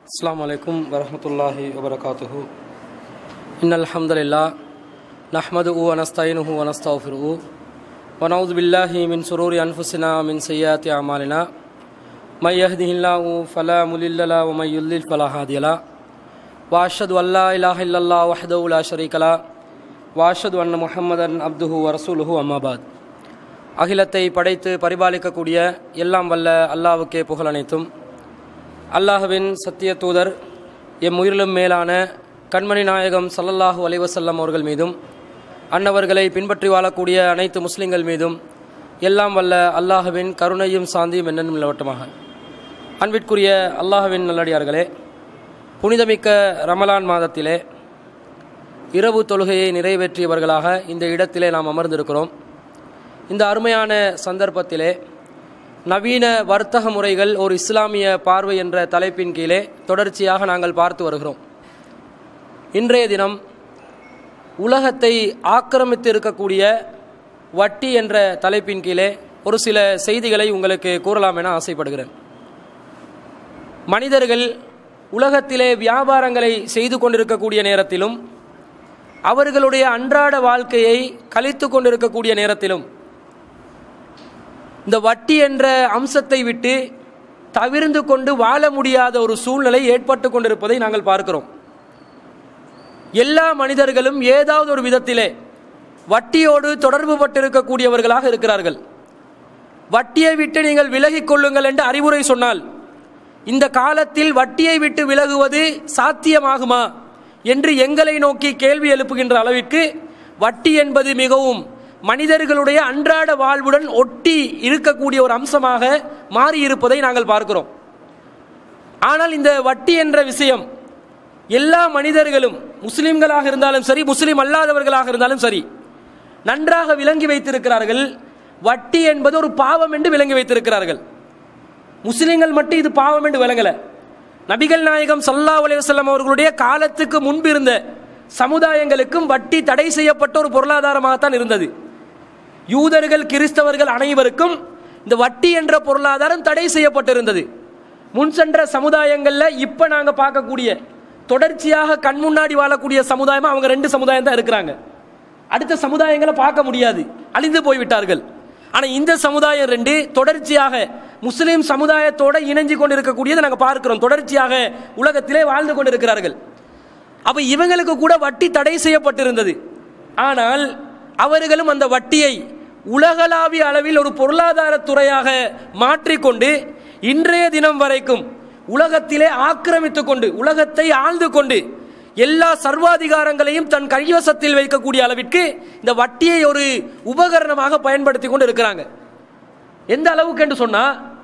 السلام عليكم ورحمة الله وبركاته إن الحمد لله نحمده ونستعينه ونستغفره ونعوذ بالله من شرور أنفسنا ومن سيئات أعمالنا من يهده الله فلا مضل له ومن يضلل فلا هادي له وأشهد أن لا إله إلا الله وحده لا شريك له وأشهد أن محمدا عبده ورسوله أما بعد அகிலத்தை படைத்து பரிபாலிக்கக்கூடிய எல்லாம் வல்ல அல்லாவுக்கே புகழ் அனைத்தும் அல்லாஹுவின் சத்திய தூதர் எம் உயிரிலும் மேலான கண்மணி நாயகம் சல்லல்லாஹு அலைவசல்லம் அவர்கள் மீதும் அன்னவர்களை பின்பற்றி வாழக்கூடிய அனைத்து முஸ்லிம்கள் மீதும் எல்லாம் வல்ல அல்லாஹுவின் கருணையும் சாந்தியும் என்னென்னும் நிலவட்டமாக அன்பிற்குரிய அல்லாஹுவின் நல்லடியார்களே புனிதமிக்க ரமலான் மாதத்திலே இரவு தொழுகையை நிறைவேற்றியவர்களாக இந்த இடத்திலே நாம் அமர்ந்திருக்கிறோம் இந்த அருமையான சந்தர்ப்பத்திலே நவீன வர்த்தக முறைகள் ஒரு இஸ்லாமிய பார்வை என்ற தலைப்பின் கீழே தொடர்ச்சியாக நாங்கள் பார்த்து வருகிறோம் இன்றைய தினம் உலகத்தை ஆக்கிரமித்து இருக்கக்கூடிய வட்டி என்ற தலைப்பின் கீழே ஒரு சில செய்திகளை உங்களுக்கு கூறலாம் என ஆசைப்படுகிறேன் மனிதர்கள் உலகத்திலே வியாபாரங்களை செய்து கொண்டிருக்கக்கூடிய நேரத்திலும் அவர்களுடைய அன்றாட வாழ்க்கையை கழித்து கொண்டிருக்கக்கூடிய நேரத்திலும் இந்த வட்டி என்ற அம்சத்தை விட்டு தவிர்ந்து கொண்டு வாழ முடியாத ஒரு சூழ்நிலை ஏற்பட்டு கொண்டிருப்பதை நாங்கள் பார்க்கிறோம் எல்லா மனிதர்களும் ஏதாவது ஒரு விதத்திலே வட்டியோடு தொடர்பு பட்டிருக்கக்கூடியவர்களாக இருக்கிறார்கள் வட்டியை விட்டு நீங்கள் விலகிக் கொள்ளுங்கள் என்று அறிவுரை சொன்னால் இந்த காலத்தில் வட்டியை விட்டு விலகுவது சாத்தியமாகுமா என்று எங்களை நோக்கி கேள்வி எழுப்புகின்ற அளவிற்கு வட்டி என்பது மிகவும் மனிதர்களுடைய அன்றாட வாழ்வுடன் ஒட்டி இருக்கக்கூடிய ஒரு அம்சமாக மாறி இருப்பதை நாங்கள் பார்க்கிறோம் ஆனால் இந்த வட்டி என்ற விஷயம் எல்லா மனிதர்களும் முஸ்லிம்களாக இருந்தாலும் சரி முஸ்லிம் அல்லாதவர்களாக இருந்தாலும் சரி நன்றாக விளங்கி வைத்திருக்கிறார்கள் வட்டி என்பது ஒரு பாவம் என்று விளங்கி வைத்திருக்கிறார்கள் முஸ்லிம்கள் மட்டும் இது பாவம் என்று விளங்கல நபிகள் நாயகம் சல்லா அலைவசல்லம் அவர்களுடைய காலத்துக்கு முன்பு இருந்த சமுதாயங்களுக்கும் வட்டி தடை செய்யப்பட்ட ஒரு பொருளாதாரமாகத்தான் இருந்தது யூதர்கள் கிறிஸ்தவர்கள் அனைவருக்கும் இந்த வட்டி என்ற பொருளாதாரம் தடை செய்யப்பட்டிருந்தது முன் சென்ற சமுதாயங்களில் இப்போ நாங்கள் பார்க்கக்கூடிய தொடர்ச்சியாக கண் முன்னாடி வாழக்கூடிய சமுதாயமாக அவங்க ரெண்டு சமுதாயம் தான் இருக்கிறாங்க அடுத்த சமுதாயங்களை பார்க்க முடியாது அழிந்து போய்விட்டார்கள் ஆனால் இந்த சமுதாயம் ரெண்டு தொடர்ச்சியாக முஸ்லீம் சமுதாயத்தோட இணைஞ்சு கொண்டு இருக்கக்கூடியதை நாங்கள் பார்க்கிறோம் தொடர்ச்சியாக உலகத்திலே வாழ்ந்து கொண்டிருக்கிறார்கள் அப்போ இவங்களுக்கு கூட வட்டி தடை செய்யப்பட்டிருந்தது ஆனால் அவர்களும் அந்த வட்டியை உலகளாவிய அளவில் ஒரு பொருளாதார துறையாக மாற்றிக்கொண்டு இன்றைய தினம் வரைக்கும் உலகத்திலே ஆக்கிரமித்துக் கொண்டு உலகத்தை ஆழ்ந்து கொண்டு எல்லா சர்வாதிகாரங்களையும் தன் கைவசத்தில் வைக்கக்கூடிய அளவிற்கு இந்த வட்டியை ஒரு உபகரணமாக பயன்படுத்தி கொண்டு இருக்கிறாங்க எந்த அளவுக்கு என்று சொன்னா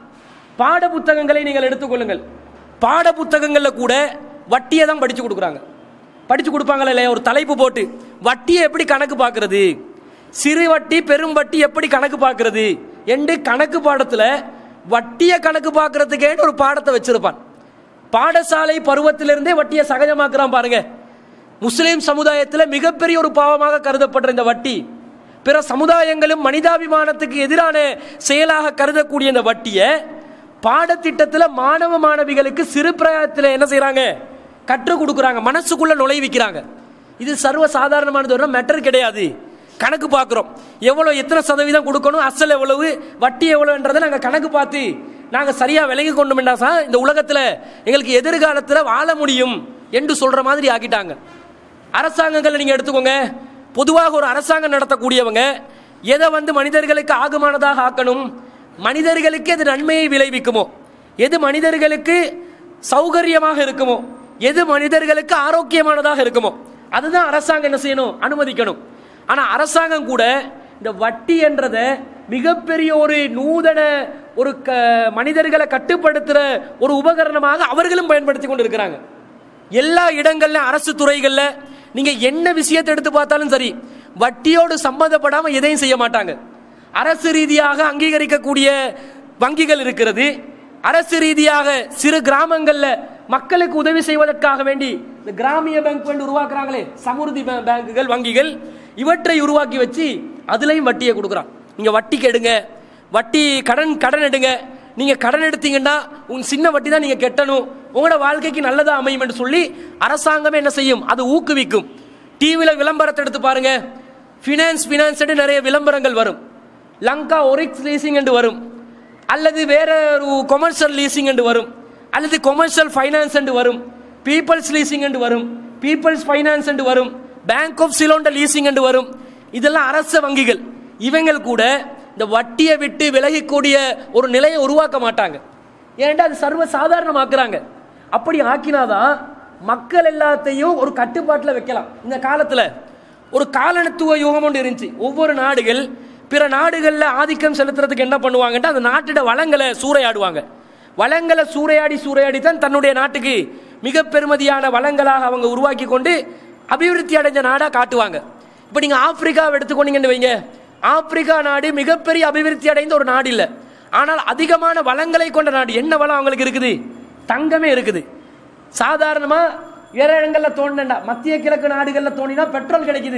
பாட புத்தகங்களை நீங்கள் எடுத்துக்கொள்ளுங்கள் பாட புத்தகங்களில் கூட வட்டியை தான் படிச்சு கொடுக்குறாங்க படிச்சு கொடுப்பாங்களா இல்லையா ஒரு தலைப்பு போட்டு வட்டியை எப்படி கணக்கு பார்க்கறது சிறு வட்டி பெரும் வட்டி எப்படி கணக்கு பார்க்கறது என்று கணக்கு பாடத்தில் வட்டியை கணக்கு பார்க்கறதுக்கே ஒரு பாடத்தை வச்சிருப்பான் பாடசாலை பருவத்திலிருந்தே வட்டியை சகஜமாக்குறான் பாருங்க முஸ்லீம் சமுதாயத்தில் மிகப்பெரிய ஒரு பாவமாக கருதப்படுற இந்த வட்டி பிற சமுதாயங்களும் மனிதாபிமானத்துக்கு எதிரான செயலாக கருதக்கூடிய இந்த வட்டியை பாடத்திட்டத்தில் மாணவ மாணவிகளுக்கு சிறு பிராயத்தில் என்ன செய்யறாங்க கற்றுக் கொடுக்குறாங்க மனசுக்குள்ள நுழைவிக்கிறாங்க இது சர்வ சாதாரணமானது ஒரு மேட்டர் கிடையாது கணக்கு பார்க்குறோம் எவ்வளோ எத்தனை சதவீதம் கொடுக்கணும் அசல் எவ்வளவு வட்டி எவ்வளோன்றதை நாங்கள் கணக்கு பார்த்து நாங்கள் சரியாக விலகி கொண்டோம்னா சார் இந்த உலகத்தில் எங்களுக்கு எதிர்காலத்தில் வாழ முடியும் என்று சொல்கிற மாதிரி ஆக்கிட்டாங்க அரசாங்கங்களை நீங்கள் எடுத்துக்கோங்க பொதுவாக ஒரு அரசாங்கம் நடத்தக்கூடியவங்க எதை வந்து மனிதர்களுக்கு ஆகுமானதாக ஆக்கணும் மனிதர்களுக்கு எது நன்மையை விளைவிக்குமோ எது மனிதர்களுக்கு சௌகரியமாக இருக்குமோ எது மனிதர்களுக்கு ஆரோக்கியமானதாக இருக்குமோ அதுதான் அரசாங்கம் என்ன செய்யணும் அனுமதிக்கணும் ஆனால் அரசாங்கம் கூட இந்த வட்டி என்றத மிகப்பெரிய ஒரு நூதன ஒரு க மனிதர்களை கட்டுப்படுத்துகிற ஒரு உபகரணமாக அவர்களும் பயன்படுத்தி கொண்டு இருக்கிறாங்க எல்லா இடங்கள்ல அரசு துறைகளில் நீங்கள் என்ன விஷயத்தை எடுத்து பார்த்தாலும் சரி வட்டியோடு சம்பந்தப்படாமல் எதையும் செய்ய மாட்டாங்க அரசு ரீதியாக அங்கீகரிக்கக்கூடிய வங்கிகள் இருக்கிறது அரசு ரீதியாக சிறு கிராமங்களில் மக்களுக்கு உதவி செய்வதற்காக வேண்டி இந்த கிராமிய பேங்க் என்று உருவாக்குறாங்களே சமுர்தி பேங்குகள் வங்கிகள் இவற்றை உருவாக்கி வச்சு அதுலேயும் வட்டியை கொடுக்குறான் நீங்கள் வட்டிக்கு எடுங்க வட்டி கடன் கடன் எடுங்க நீங்க கடன் எடுத்தீங்கன்னா உங்க சின்ன வட்டி தான் நீங்க கெட்டணும் உங்களோட வாழ்க்கைக்கு நல்லதா அமையும் என்று சொல்லி அரசாங்கமே என்ன செய்யும் அது ஊக்குவிக்கும் டிவியில் விளம்பரத்தை எடுத்து பாருங்க ஃபினான்ஸ் ஃபினான்ஸ் நிறைய விளம்பரங்கள் வரும் லங்கா ஒரிக்ஸ் லீசிங் என்று வரும் அல்லது வேற ஒரு கொமர்ஷியல் லீசிங் என்று வரும் அல்லது கொமர்ஷியல் ஃபைனான்ஸ் என்று வரும் பீப்பிள்ஸ் லீசிங் என்று வரும் பீப்பிள்ஸ் ஃபைனான்ஸ் என்று வரும் பேங்க் ஆஃப் சிலோண்ட லீசிங் என்று வரும் இதெல்லாம் அரச வங்கிகள் இவங்கள் கூட இந்த வட்டியை விட்டு விலகக்கூடிய ஒரு நிலையை உருவாக்க மாட்டாங்க ஏன்டா அது சர்வ சாதாரணமாக்குறாங்க அப்படி ஆக்கினாதான் மக்கள் எல்லாத்தையும் ஒரு கட்டுப்பாட்டில் வைக்கலாம் இந்த காலத்தில் ஒரு காலனித்துவ யுகம் ஒன்று இருந்துச்சு ஒவ்வொரு நாடுகள் பிற நாடுகளில் ஆதிக்கம் செலுத்துறதுக்கு என்ன பண்ணுவாங்கன்னா அந்த நாட்டோட வளங்களை சூறையாடுவாங்க வளங்களை சூறையாடி சூறையாடி தான் தன்னுடைய நாட்டுக்கு மிக பெருமதியான வளங்களாக அவங்க உருவாக்கி கொண்டு அபிவிருத்தி அடைஞ்ச நாடாக காட்டுவாங்க இப்போ நீங்கள் ஆப்பிரிக்காவை எடுத்துக்கொண்டீங்கன்னு வைங்க ஆப்பிரிக்கா நாடு மிகப்பெரிய அபிவிருத்தி அடைந்த ஒரு நாடு இல்லை ஆனால் அதிகமான வளங்களை கொண்ட நாடு என்ன வளம் அவங்களுக்கு இருக்குது தங்கமே இருக்குது சாதாரணமாக வேற இடங்களில் தோண்டினா மத்திய கிழக்கு நாடுகளில் தோண்டினா பெட்ரோல் கிடைக்குது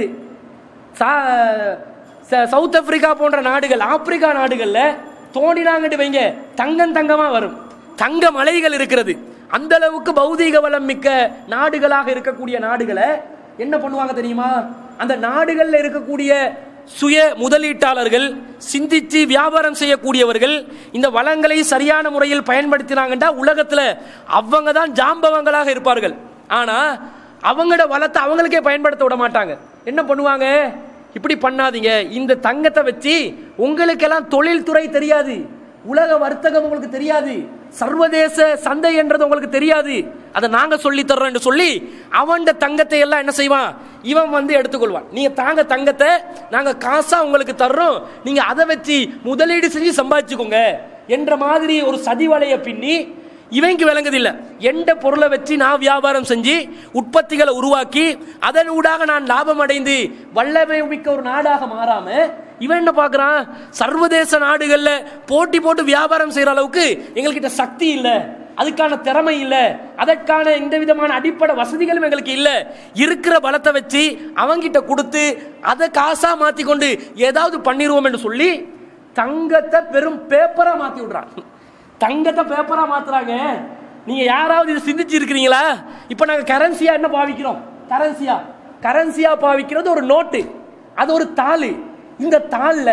சா- ச- சவுத் ஆப்பிரிக்கா போன்ற நாடுகள் ஆப்பிரிக்கா நாடுகளில் தோண்டினாங்கன்னு வைங்க தங்கம் தங்கமாக வரும் தங்க மலைகள் இருக்கிறது அந்த அளவுக்கு பௌதீக வளம் மிக்க நாடுகளாக இருக்கக்கூடிய நாடுகளை என்ன பண்ணுவாங்க தெரியுமா அந்த நாடுகளில் இருக்கக்கூடிய சுய முதலீட்டாளர்கள் சிந்திச்சு வியாபாரம் செய்யக்கூடியவர்கள் இந்த வளங்களை சரியான முறையில் பயன்படுத்தினாங்கன்னா உலகத்துல அவங்க தான் ஜாம்பவங்களாக இருப்பார்கள் ஆனா அவங்களோட வளத்தை அவங்களுக்கே பயன்படுத்த விட மாட்டாங்க என்ன பண்ணுவாங்க இப்படி பண்ணாதீங்க இந்த தங்கத்தை வச்சு உங்களுக்கெல்லாம் தொழில்துறை தெரியாது உலக வர்த்தகம் உங்களுக்கு தெரியாது சர்வதேச சந்தை என்றது உங்களுக்கு தெரியாது அதை நாங்க சொல்லி தர்றோம் என்று சொல்லி அவன் தங்கத்தை எல்லாம் என்ன செய்வான் இவன் வந்து எடுத்துக்கொள்வான் நீங்க தாங்க தங்கத்தை நாங்க காசா உங்களுக்கு தர்றோம் நீங்க அதை வச்சு முதலீடு செஞ்சு சம்பாதிச்சுக்கோங்க என்ற மாதிரி ஒரு சதி வலைய பின்னி இவங்க விளங்குதில்ல எந்த பொருளை வச்சு நான் வியாபாரம் செஞ்சு உற்பத்திகளை உருவாக்கி அதன் ஊடாக நான் லாபம் அடைந்து வல்லமை மிக்க ஒரு நாடாக மாறாம இவன் என்ன பார்க்கறான் சர்வதேச நாடுகள்ல போட்டி போட்டு வியாபாரம் செய்யற அளவுக்கு எங்கள்கிட்ட சக்தி இல்ல அதுக்கான திறமை இல்ல அதற்கான எந்த விதமான அடிப்படை வசதிகளும் எங்களுக்கு இல்ல இருக்கிற பலத்தை வச்சு அவங்கிட்ட கொடுத்து அதை காசா மாத்தி கொண்டு ஏதாவது பண்ணிடுவோம் என்று சொல்லி தங்கத்தை பெரும் பேப்பரா மாத்தி விடுறான் தங்கத்தை பேப்பரா மாத்துறாங்க நீங்க யாராவது இது சிந்திச்சு இருக்கிறீங்களா இப்ப நாங்க கரன்சியா என்ன பாவிக்கிறோம் கரன்சியா கரன்சியா பாவிக்கிறது ஒரு நோட்டு அது ஒரு தாள் இந்த தாள்ல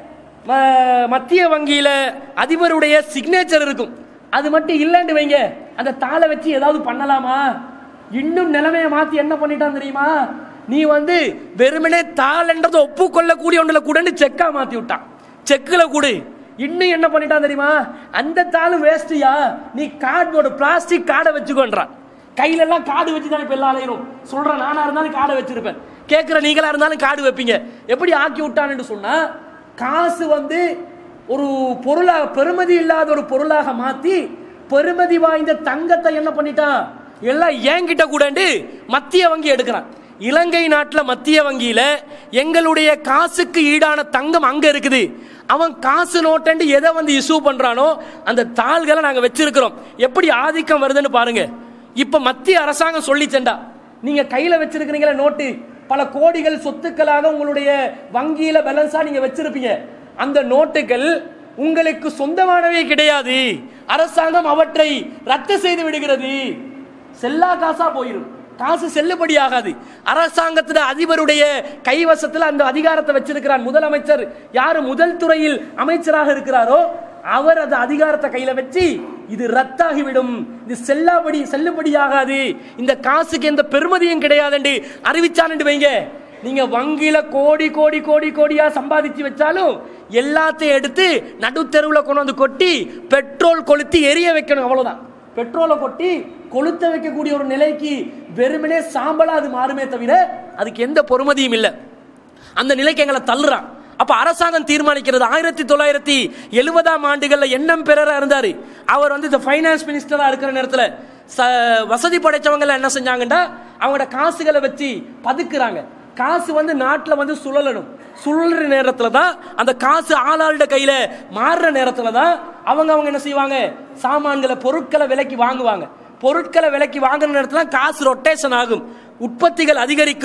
ம- மத்திய வங்கியில அதிபருடைய சிக்னேச்சர் இருக்கும் அது மட்டும் இல்லைன்னு வைங்க அந்த தாளை வச்சு ஏதாவது பண்ணலாமா இன்னும் நிலைமையை மாத்தி என்ன பண்ணிட்டான் தெரியுமா நீ வந்து வெறுமனே தாள்ன்றதை ஒப்புக்கொள்ளக்கூடிய ஒன்றுல கூடன்னு செக்கா மாத்தி விட்டான் செக்கில் கூடு இன்னும் என்ன பண்ணிட்டான் தெரியுமா அந்த தாளும் வேஸ்டியா நீ கார்டு பிளாஸ்டிக் கார்டை வச்சுக்கோன்றான் கையில எல்லாம் கார்டு வச்சு தான் இப்ப எல்லா அலையிரும் சொல்றேன் நானா இருந்தாலும் கார்டை வச்சிருப்பேன் கேட்கிற நீங்களா இருந்தாலும் கார்டு வைப்பீங்க எப்படி ஆக்கி விட்டான்னு சொன்னா காசு வந்து ஒரு பொருளாக பெருமதி இல்லாத ஒரு பொருளாக மாத்தி பெருமதி வாய்ந்த தங்கத்தை என்ன பண்ணிட்டான் எல்லாம் என்கிட்ட கூடண்டு மத்திய வங்கி எடுக்கிறான் இலங்கை நாட்டில் மத்திய வங்கியில எங்களுடைய காசுக்கு ஈடான தங்கம் அங்க இருக்குது அவன் காசு நோட்டண்டு எதை வந்து இஷ்யூ பண்றானோ அந்த தாள்களை நாங்க வச்சிருக்கிறோம் எப்படி ஆதிக்கம் வருதுன்னு பாருங்க இப்ப மத்திய அரசாங்கம் சொல்லிச்சண்டா நீங்க கையில வச்சிருக்கிறீங்களா நோட்டு பல கோடிகள் சொத்துக்களாக உங்களுடைய வங்கியில பேலன்ஸா நீங்க வச்சிருப்பீங்க அந்த நோட்டுகள் உங்களுக்கு சொந்தமானவே கிடையாது அரசாங்கம் அவற்றை ரத்து செய்து விடுகிறது செல்லா காசா போயிடும் காசு செல்லுபடி ஆகாது அரசாங்கத்துல அதிபருடைய கைவசத்துல அந்த அதிகாரத்தை வச்சிருக்கிறார் முதலமைச்சர் யாரு முதல் துறையில் அமைச்சராக இருக்கிறாரோ அவர் அந்த அதிகாரத்தை கையில வச்சு இது ரத்தாகிவிடும் இது செல்லாபடி செல்லுபடியாகாது இந்த காசுக்கு எந்த பெருமதியும் கிடையாதுன்னு அறிவிச்சான்னு வைங்க நீங்க வங்கியில கோடி கோடி கோடி கோடியா சம்பாதிச்சு வச்சாலும் எல்லாத்தையும் எடுத்து நடுத்தெருவில் கொண்டு வந்து கொட்டி பெட்ரோல் கொளுத்தி எரிய வைக்கணும் அவ்வளவுதான் பெட்ரோலை கொட்டி கொளுத்த வைக்கக்கூடிய ஒரு நிலைக்கு வெறுமனே சாம்பலா அது மாறுமே தவிர அதுக்கு எந்த பொறுமதியும் இல்லை அந்த நிலைக்கு எங்களை தள்ளுறான் அப்ப அரசாங்கம் தீர்மானிக்கிறது ஆயிரத்தி தொள்ளாயிரத்தி எழுபதாம் ஆண்டுகள்ல எண்ணம் பெறரா இருந்தாரு அவர் வந்து இந்த ஃபைனான்ஸ் மினிஸ்டரா இருக்கிற நேரத்துல ச- வசதி படைச்சவங்க என்ன செஞ்சாங்கன்னா அவங்களோட காசுகளை வச்சு பதுக்குறாங்க காசு வந்து நாட்டில் வந்து சுழலணும் சுழல்ற நேரத்தில் தான் அந்த காசு ஆளாளுட கையில மாறுற நேரத்தில் தான் அவங்க அவங்க என்ன செய்வாங்க சாமான்களை பொருட்களை விலைக்கு வாங்குவாங்க பொருட்களை விலைக்கு வாங்குற நேரத்தில் காசு ரொட்டேஷன் ஆகும் உற்பத்திகள் அதிகரிக்கும்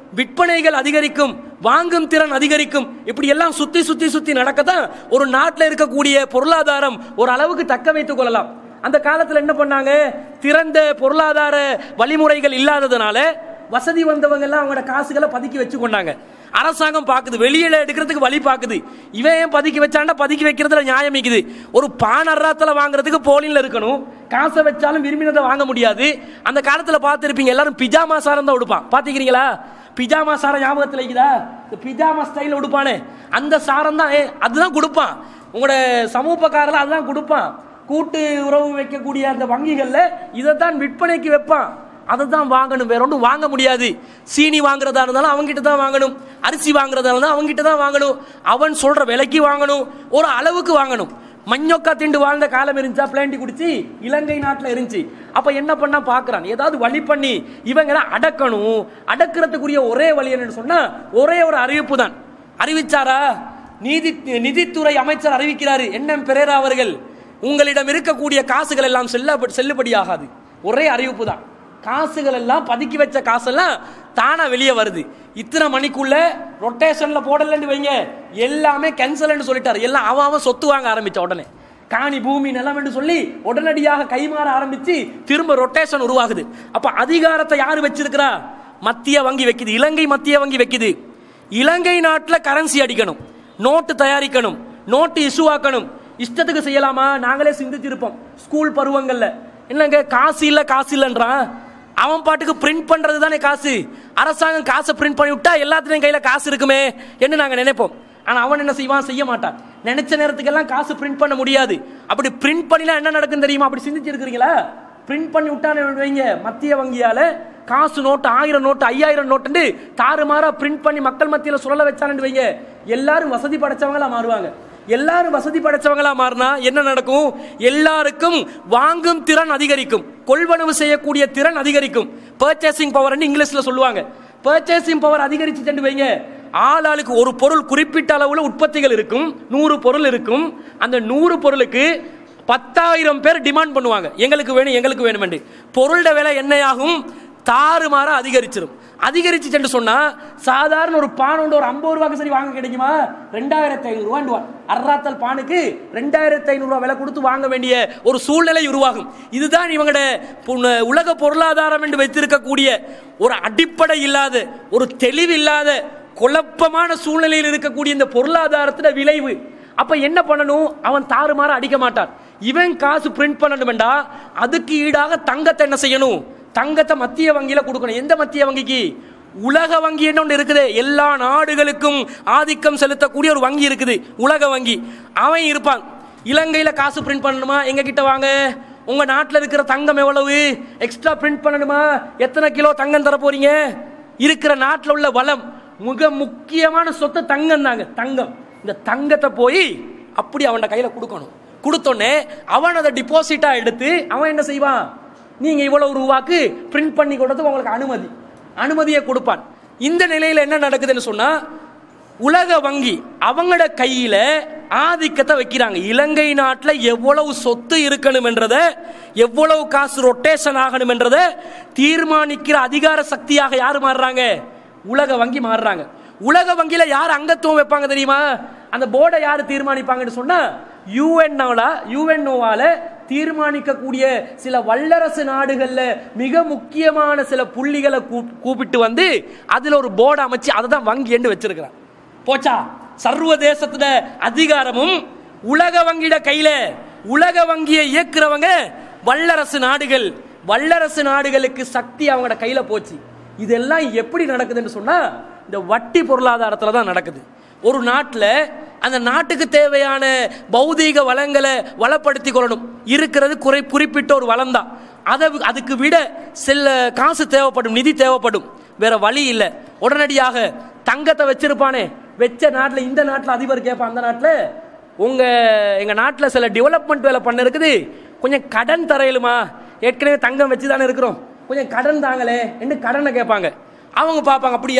விற்பனைகள் அதிகரிக்கும் வாங்கும் திறன் அதிகரிக்கும் இப்படி எல்லாம் சுத்தி சுத்தி சுத்தி நடக்கத்தான் ஒரு நாட்டில் இருக்கக்கூடிய பொருளாதாரம் ஒரு அளவுக்கு தக்க வைத்துக் கொள்ளலாம் அந்த காலத்துல என்ன பண்ணாங்க திறந்த பொருளாதார வழிமுறைகள் இல்லாததுனால வசதி வந்தவங்க எல்லாம் அவங்களோட காசுகளை பதுக்கி வச்சு கொண்டாங்க அரசாங்கம் பாக்குது வெளியில எடுக்கிறதுக்கு வழி பாக்குது இவன் ஏன் பதுக்கி வச்சாண்டா பதுக்கி வைக்கிறதுல நியாயம் இருக்குது ஒரு பானர்ராத்துல வாங்குறதுக்கு போலின்ல இருக்கணும் காசை வச்சாலும் விரும்பினதை வாங்க முடியாது அந்த காலத்துல பார்த்துருப்பீங்க எல்லாரும் பிஜாமா சாரம் தான் உடுப்பான் பாத்துக்கிறீங்களா பிஜாமா சாரம் ஞாபகத்தில் இருக்குதா இந்த பிஜாமா ஸ்டைல் உடுப்பானே அந்த சாரம் தான் ஏ, அதுதான் கொடுப்பான் உங்களோட சமூகக்காரில் அதுதான் கொடுப்பான் கூட்டு உறவு வைக்கக்கூடிய அந்த வங்கிகள்ல இதை தான் விற்பனைக்கு வைப்பான் அதை தான் வாங்கணும் வேற ஒன்றும் வாங்க முடியாது சீனி வாங்குறதா இருந்தாலும் அவங்ககிட்ட தான் வாங்கணும் அரிசி வாங்குறதா இருந்தாலும் அவங்ககிட்ட தான் வாங்கணும் அவன் சொல்ற விலைக்கு வாங்கணும் ஒரு அளவுக்கு வாங்கணும் மஞ்சொக்கா திண்டு வாழ்ந்த காலம் இருந்துச்சா பிளாண்டி குடிச்சு இலங்கை நாட்டில் இருந்துச்சு அப்ப என்ன பண்ணா பார்க்கறான் ஏதாவது வழி பண்ணி இவங்களை அடக்கணும் அடக்கிறதுக்குரிய ஒரே வழி என்னன்னு சொன்னா ஒரே ஒரு அறிவிப்பு தான் அறிவிச்சாரா நீதி நிதித்துறை அமைச்சர் அறிவிக்கிறாரு என்ன பெரேரா அவர்கள் உங்களிடம் இருக்கக்கூடிய காசுகள் எல்லாம் செல்ல செல்லுபடியாகாது ஒரே அறிவிப்பு தான் காசுகள் எல்லாம் பதுக்கி வச்ச காசெல்லாம் தானா வெளியே வருது இத்தனை மணிக்குள்ள ரொட்டேஷன்ல போடலன்னு வைங்க எல்லாமே கேன்சல்னு சொல்லிட்டாரு எல்லாம் அவன் அவன் சொத்து வாங்க ஆரம்பிச்ச உடனே காணி பூமி நிலம் என்று சொல்லி உடனடியாக கைமாற ஆரம்பிச்சு திரும்ப ரொட்டேஷன் உருவாகுது அப்ப அதிகாரத்தை யாரு வச்சிருக்கிறா மத்திய வங்கி வைக்குது இலங்கை மத்திய வங்கி வைக்குது இலங்கை நாட்டில் கரன்சி அடிக்கணும் நோட்டு தயாரிக்கணும் நோட்டு இஷ்யூ ஆக்கணும் இஷ்டத்துக்கு செய்யலாமா நாங்களே சிந்திச்சிருப்போம் ஸ்கூல் பருவங்கள்ல என்னங்க காசு இல்ல காசு இல்லைன்றான் அவன் பாட்டுக்கு பிரிண்ட் பண்றது தானே காசு அரசாங்கம் காசை பிரிண்ட் பண்ணி விட்டா எல்லாத்துலயும் கையில காசு இருக்குமே என்று நாங்க நினைப்போம் ஆனா அவன் என்ன செய்வான் செய்ய மாட்டான் நினைச்ச நேரத்துக்கெல்லாம் காசு பிரிண்ட் பண்ண முடியாது அப்படி பிரிண்ட் பண்ணினா என்ன நடக்கும் தெரியுமா அப்படி சிந்திச்சிருக்கிறீங்களா பிரிண்ட் பண்ணி விட்டான்னு வைங்க மத்திய வங்கியால காசு நோட்டு ஆயிரம் நோட்டு ஐயாயிரம் நோட்டு தாறுமாறா பிரிண்ட் பண்ணி மக்கள் மத்தியில சுழல வச்சான்னு வைங்க எல்லாரும் வசதி படைச்சவங்களா மாறுவாங்க எல்லாரும் வசதி படைச்சவங்களா மாறினா என்ன நடக்கும் எல்லாருக்கும் வாங்கும் திறன் அதிகரிக்கும் கொள்வனவு செய்யக்கூடிய திறன் அதிகரிக்கும் பர்ச்சேசிங் பவர் இங்கிலீஷ்ல சொல்லுவாங்க பர்ச்சேசிங் பவர் அதிகரிச்சு வைங்க ஆளாளுக்கு ஒரு பொருள் குறிப்பிட்ட அளவுல உற்பத்திகள் இருக்கும் நூறு பொருள் இருக்கும் அந்த நூறு பொருளுக்கு பத்தாயிரம் பேர் டிமாண்ட் பண்ணுவாங்க எங்களுக்கு வேணும் எங்களுக்கு வேணும் பொருளோட விலை என்னையாகும் தாறுமாற அதிகரிச்சிடும் அதிகரிச்சுட்டு சொன்னா சாதாரண ஒரு பான் ஒன்று ஒரு ஐம்பது ரூபாய்க்கு சரி வாங்க கிடைக்குமா ரெண்டாயிரத்தி ஐநூறு ரூபாய் அர்ராத்தல் பானுக்கு ரெண்டாயிரத்தி ஐநூறு ரூபாய் விலை கொடுத்து வாங்க வேண்டிய ஒரு சூழ்நிலை உருவாகும் இதுதான் இவங்களோட புன- உலக பொருளாதாரம் என்று வைத்திருக்கக்கூடிய ஒரு அடிப்படை இல்லாத ஒரு தெளிவு இல்லாத குழப்பமான சூழ்நிலையில் இருக்கக்கூடிய இந்த பொருளாதாரத்துல விளைவு அப்ப என்ன பண்ணணும் அவன் தாறுமாற அடிக்க மாட்டான் இவன் காசு பிரிண்ட் பண்ணணும்டா அதுக்கு ஈடாக தங்கத்தை என்ன செய்யணும் தங்கத்தை மத்திய வங்கியில கொடுக்கணும் எந்த மத்திய வங்கிக்கு உலக வங்கி என்ன ஒன்று இருக்குது எல்லா நாடுகளுக்கும் ஆதிக்கம் செலுத்தக்கூடிய ஒரு வங்கி இருக்குது உலக வங்கி அவன் இருப்பான் இலங்கையில காசு பிரிண்ட் பண்ணணுமா எங்க கிட்ட வாங்க உங்க நாட்டில் இருக்கிற தங்கம் எவ்வளவு எக்ஸ்ட்ரா பிரிண்ட் பண்ணணுமா எத்தனை கிலோ தங்கம் தர போறீங்க இருக்கிற நாட்டில் உள்ள வளம் மிக முக்கியமான சொத்து தங்கம் தாங்க தங்கம் இந்த தங்கத்தை போய் அப்படி அவன் கையில கொடுக்கணும் கொடுத்தோன்னே அவன் அதை டிபாசிட்டா எடுத்து அவன் என்ன செய்வான் நீங்க இவ்வளவு ரூபாக்கு பிரிண்ட் பண்ணி கொடுத்து உங்களுக்கு அனுமதி அனுமதியை கொடுப்பான் இந்த நிலையில என்ன நடக்குதுன்னு சொன்னா உலக வங்கி அவங்களோட கையில ஆதிக்கத்தை வைக்கிறாங்க இலங்கை நாட்டில் எவ்வளவு சொத்து இருக்கணும் என்றத எவ்வளவு காசு ரொட்டேஷன் ஆகணும் என்றத தீர்மானிக்கிற அதிகார சக்தியாக யார் மாறுறாங்க உலக வங்கி மாறுறாங்க உலக வங்கியில யார் அங்கத்துவம் வைப்பாங்க தெரியுமா அந்த போர்டை யார் தீர்மானிப்பாங்கன்னு சொன்னா யூஎன்ஓல யூஎன்ஓவால தீர்மானிக்கக்கூடிய சில வல்லரசு நாடுகள்ல மிக முக்கியமான சில புள்ளிகளை கூப்- கூப்பிட்டு வந்து அதுல ஒரு போர்டு அமைச்சு அதை தான் வங்கி என்று வச்சிருக்கிறான் போச்சா சர்வதேசத்துல அதிகாரமும் உலக வங்கியிட கையில உலக வங்கியை இயக்குறவங்க வல்லரசு நாடுகள் வல்லரசு நாடுகளுக்கு சக்தி அவங்களோட கையில போச்சு இதெல்லாம் எப்படி நடக்குதுன்னு சொன்னா இந்த வட்டி பொருளாதாரத்துல தான் நடக்குது ஒரு நாட்டில் அந்த நாட்டுக்கு தேவையான பௌதீக வளங்களை வளப்படுத்திக் கொள்ளணும் இருக்கிறது குறை குறிப்பிட்ட ஒரு வளம் தான் அதை அதுக்கு விட சில காசு தேவைப்படும் நிதி தேவைப்படும் வேற வழி இல்லை உடனடியாக தங்கத்தை வச்சிருப்பானே வச்ச நாட்டில் இந்த நாட்டில் அதிபர் கேட்பான் அந்த நாட்டில் உங்க எங்க நாட்டில் சில டெவலப்மெண்ட் வேலை பண்ண இருக்குது கொஞ்சம் கடன் தரையிலுமா ஏற்கனவே தங்கம் வச்சு தானே இருக்கிறோம் கொஞ்சம் கடன் தாங்களே என்று கடனை கேட்பாங்க அவங்க பார்ப்பாங்க அப்படியா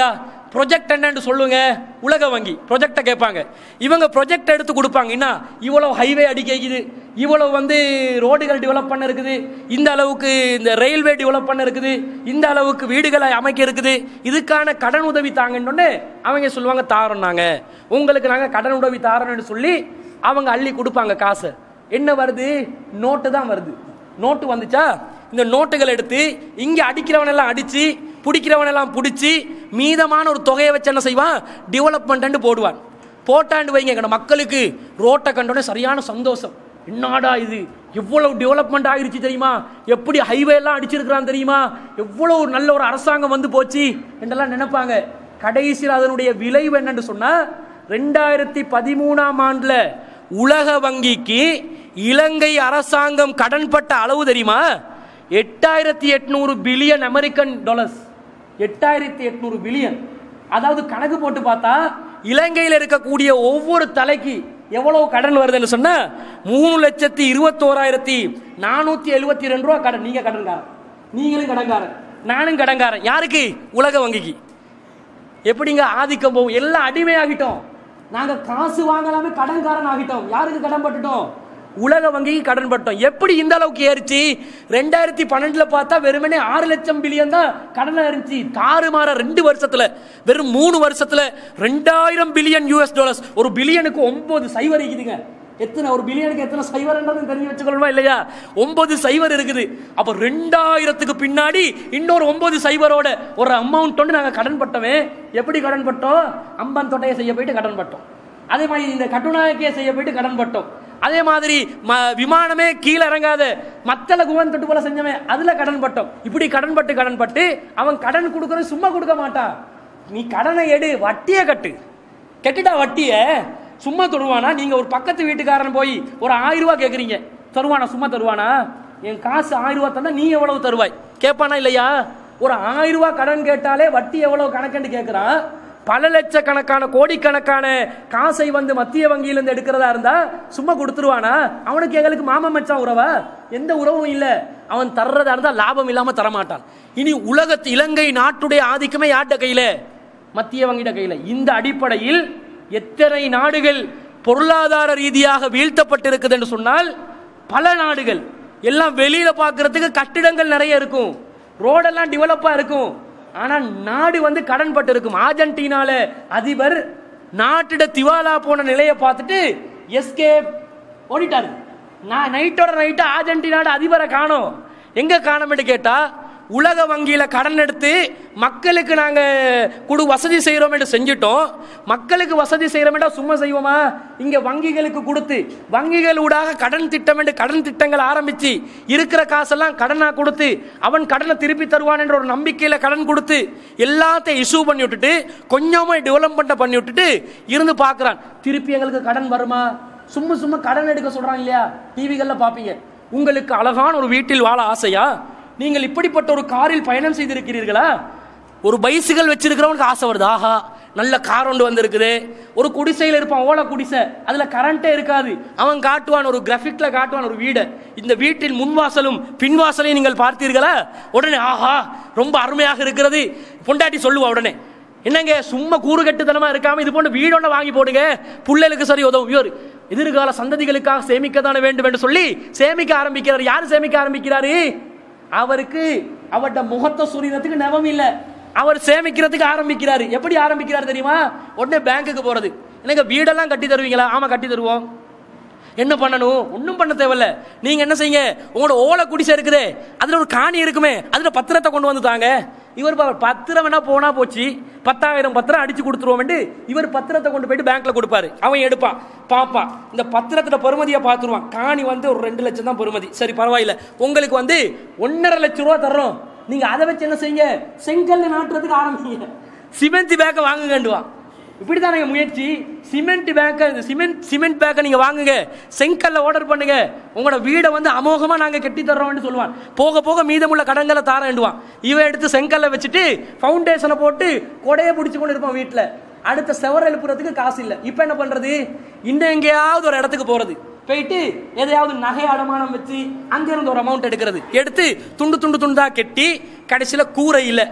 ப்ரொஜெக்ட் என்னன்னு சொல்லுங்க உலக வங்கி ப்ரொஜெக்டை கேட்பாங்க இவங்க ப்ரொஜெக்ட் எடுத்து கொடுப்பாங்க என்ன இவ்வளவு ஹைவே அடிக்கிது இவ்வளவு வந்து ரோடுகள் டெவலப் பண்ண இருக்குது இந்த அளவுக்கு இந்த ரயில்வே டெவலப் பண்ண இருக்குது இந்த அளவுக்கு வீடுகளை அமைக்க இருக்குது இதுக்கான கடன் உதவி தாங்கன்னு அவங்க சொல்லுவாங்க தாரோம் நாங்க உங்களுக்கு நாங்க கடன் உதவி தாரோம்னு சொல்லி அவங்க அள்ளி கொடுப்பாங்க காசை என்ன வருது நோட்டு தான் வருது நோட்டு வந்துச்சா இந்த நோட்டுகள் எடுத்து இங்க அடிக்கிறவன் எல்லாம் அடிச்சு பிடிக்கிறவன் எல்லாம் பிடிச்சி மீதமான ஒரு தொகையை வச்சு என்ன செய்வான் டெவலப்மெண்ட் போடுவான் போட்டாண்டு வைங்க எங்க மக்களுக்கு ரோட்டை கண்டோடனே சரியான சந்தோஷம் என்னடா இது எவ்வளவு டெவலப்மெண்ட் ஆயிருச்சு தெரியுமா எப்படி ஹைவே எல்லாம் அடிச்சிருக்கிறான் தெரியுமா எவ்வளவு நல்ல ஒரு அரசாங்கம் வந்து போச்சு என்றெல்லாம் நினைப்பாங்க கடைசியில் அதனுடைய விளைவு என்னன்னு சொன்னா ரெண்டாயிரத்தி பதிமூணாம் ஆண்டுல உலக வங்கிக்கு இலங்கை அரசாங்கம் கடன்பட்ட அளவு தெரியுமா எட்டாயிரத்தி எட்நூறு பில்லியன் அமெரிக்கன் டாலர்ஸ் எட்டாயிரத்தி எட்நூறு பில்லியன் அதாவது கணக்கு போட்டு பார்த்தா இலங்கையில் இருக்கக்கூடிய ஒவ்வொரு தலைக்கு எவ்வளவு கடன் வருதுன்னு சொன்னா மூணு லட்சத்தி இருபத்தோராயிரத்தி நானூத்தி எழுபத்தி ரெண்டு ரூபா கடன் நீங்க கடன்காரன் நீங்களும் கடன்காரன் நானும் கடன்காரன் யாருக்கு உலக வங்கிக்கு எப்படிங்க ஆதிக்கம் போகும் எல்லாம் அடிமையாகிட்டோம் நாங்க காசு வாங்கலாமே கடன்காரன் ஆகிட்டோம் யாருக்கு கடன் பட்டுட்டோம் உலக வங்கிக்கு கடன் பட்டோம் எப்படி இந்த அளவுக்கு ஏறிச்சு ரெண்டாயிரத்தி பன்னெண்டுல பார்த்தா வெறுமனே ஆறு லட்சம் பில்லியன் தான் கடன் இருந்துச்சு தாறுமாற ரெண்டு வருஷத்துல வெறும் மூணு வருஷத்துல ரெண்டாயிரம் பில்லியன் யூஎஸ் டாலர்ஸ் ஒரு பில்லியனுக்கு ஒன்பது சைவர் இருக்குதுங்க எத்தனை ஒரு பில்லியனுக்கு எத்தனை சைவர்ன்றது தெரிஞ்சு வச்சுக்கொள்ளணுமா இல்லையா ஒன்பது சைவர் இருக்குது அப்ப ரெண்டாயிரத்துக்கு பின்னாடி இன்னொரு ஒன்பது சைவரோட ஒரு அமௌண்ட் வந்து நாங்க கடன் பட்டோமே எப்படி கடன் பட்டோம் அம்பன் தொட்டையை செய்ய போயிட்டு கடன் பட்டோம் அதே மாதிரி இந்த கட்டுநாயக்கியை செய்ய போயிட்டு கடன் பட்டோம் அதே மாதிரி ம- விமானமே கீழே இறங்காத மத்தள குவன் தொட்டு போல செஞ்சமே அதுல கடன் பட்டோம் இப்படி கடன் பட்டு கடன் பட்டு அவன் கடன் கொடுக்கறது சும்மா கொடுக்க மாட்டான் நீ கடனை எடு வட்டியை கட்டு கெட்டுட்டா வட்டிய சும்மா தருவானா நீங்க ஒரு பக்கத்து வீட்டுக்காரன் போய் ஒரு ஆயிரம் ரூபாய் கேக்குறீங்க தருவானா சும்மா தருவானா என் காசு ஆயிரம் ரூபாய் தந்தா நீ எவ்வளவு தருவாய் கேட்பானா இல்லையா ஒரு ஆயிரம் ரூபாய் கடன் கேட்டாலே வட்டி எவ்வளவு கணக்குன்னு கேட்கிறான் பல லட்சக்கணக்கான கோடிக்கணக்கான காசை வந்து மத்திய வங்கியிலிருந்து எடுக்கிறதா இருந்தா சும்மா கொடுத்துருவானா அவனுக்கு எங்களுக்கு மாமன் மச்சான் உறவா எந்த உறவும் இல்ல அவன் தர்றதா இருந்தா லாபம் இல்லாம தரமாட்டான் இனி உலகத்து இலங்கை நாட்டுடைய ஆதிக்கமே யார்ட கையில மத்திய வங்கிட கையில இந்த அடிப்படையில் எத்தனை நாடுகள் பொருளாதார ரீதியாக வீழ்த்தப்பட்டிருக்குது என்று சொன்னால் பல நாடுகள் எல்லாம் வெளியில பார்க்கிறதுக்கு கட்டிடங்கள் நிறைய இருக்கும் ரோடெல்லாம் டெவலப்பா இருக்கும் ஆனா நாடு வந்து கடன் பட்டு இருக்கும் அர்ஜென்டினால அதிபர் நாட்டிட திவாலா போன நிலையை பார்த்துட்டு எஸ்கே ஓடிட்டாரு நான் நைட்டோட நைட்டு அர்ஜென்டினாட அதிபரை காணோம் எங்க காணோம்னு கேட்டா உலக வங்கியில கடன் எடுத்து மக்களுக்கு நாங்க குடு வசதி செய்யறோம் என்று செஞ்சிட்டோம் மக்களுக்கு வசதி செய்யறோம் சும்மா செய்வோமா இங்க வங்கிகளுக்கு கொடுத்து வங்கிகள் ஊடாக கடன் திட்டம் என்று கடன் திட்டங்கள் ஆரம்பிச்சு இருக்கிற காசெல்லாம் கடனா கொடுத்து அவன் கடனை திருப்பி தருவான் என்ற ஒரு நம்பிக்கையில கடன் கொடுத்து எல்லாத்தையும் இஷ்யூ பண்ணி விட்டுட்டு கொஞ்சமா டெவலப்மெண்ட் பண்ணி விட்டுட்டு இருந்து பார்க்கறான் திருப்பி எங்களுக்கு கடன் வருமா சும்மா சும்மா கடன் எடுக்க சொல்றாங்க இல்லையா டிவிகள்ல பாப்பீங்க உங்களுக்கு அழகான ஒரு வீட்டில் வாழ ஆசையா நீங்கள் இப்படிப்பட்ட ஒரு காரில் பயணம் செய்திருக்கிறீர்களா ஒரு பைசிக்கல் வச்சிருக்கிறவனுக்கு ஆசை வருது ஆஹா நல்ல கார் ஒன்று வந்திருக்குது ஒரு குடிசையில் இருப்பான் ஓலை குடிசை அதுல கரண்டே இருக்காது அவன் காட்டுவான் ஒரு கிராஃபிக்ல காட்டுவான் ஒரு வீடை இந்த வீட்டில் முன்வாசலும் பின்வாசலையும் நீங்கள் பார்த்தீர்களா உடனே ஆஹா ரொம்ப அருமையாக இருக்கிறது பொண்டாட்டி சொல்லுவா உடனே என்னங்க சும்மா கூறு கட்டுத்தனமா இருக்காம இது போன்ற வீடொன்ன வாங்கி போடுங்க புள்ளைகளுக்கு சரி உதவும் இவர் எதிர்கால சந்ததிகளுக்காக சேமிக்க தானே வேண்டும் என்று சொல்லி சேமிக்க ஆரம்பிக்கிறார் யார் சேமிக்க ஆரம்பிக்கிறாரு அவருக்கு அவர்ட முகத்தை சுரியறதுக்கு நவம் இல்ல அவர் சேமிக்கிறதுக்கு ஆரம்பிக்கிறாரு எப்படி ஆரம்பிக்கிறார் தெரியுமா உடனே பேங்க்குக்கு போறது எனக்கு வீடெல்லாம் கட்டி தருவீங்களா ஆமா கட்டி தருவோம் என்ன பண்ணணும் ஒன்றும் பண்ண தேவையில்ல நீங்க என்ன செய்யுங்க உங்களோட ஓலை குடிசை இருக்குதே அதுல ஒரு காணி இருக்குமே அதுல பத்திரத்தை கொண்டு வந்து தாங்க இவர் பா- பத்திரம் வேணா போனா போச்சு பத்தாயிரம் பத்திரம் அடிச்சு கொடுத்துருவோம் இவர் பத்திரத்தை கொண்டு போயிட்டு பேங்க்ல கொடுப்பாரு அவன் எடுப்பான் பாப்பான் இந்த பத்திரத்தோட பெருமதியை பார்த்துருவான் காணி வந்து ஒரு ரெண்டு லட்சம் தான் பெருமதி சரி பரவாயில்ல உங்களுக்கு வந்து ஒன்னரை லட்சம் ரூபா தர்றோம் நீங்க அதை வச்சு என்ன செய்யுங்க செங்கல்ல நாட்டுறதுக்கு ஆரம்பிங்க சிமெண்ட் பேக்கை வாங்குங்கண்டுவான் இப்படிதானங்க முயற்சி சிமெண்ட் பேக்கை சிமெண்ட் சிமெண்ட் பேக்கை நீங்க வாங்குங்க செங்கல்ல ஆர்டர் பண்ணுங்க உங்களோட வீடை வந்து அமோகமா நாங்க கட்டி தர்றோம்னு சொல்லுவான் போக போக மீதமுள்ள கடன்களை தாரேண்டுவான் இவன் எடுத்து செங்கல்ல வச்சுட்டு ஃபவுண்டேஷனை போட்டு கொடையை பிடிச்சு கொண்டு இருப்பான் வீட்டுல அடுத்த செவர் எழுப்புறதுக்கு காசு இல்லை இப்போ என்ன பண்றது இன்னும் எங்கேயாவது ஒரு இடத்துக்கு போறது போயிட்டு எதையாவது நகை அடமானம் வச்சு அங்கிருந்து ஒரு அமௌண்ட் எடுக்கிறது எடுத்து துண்டு துண்டு துண்டா கெட்டி கடைசியில கூரை இல்லை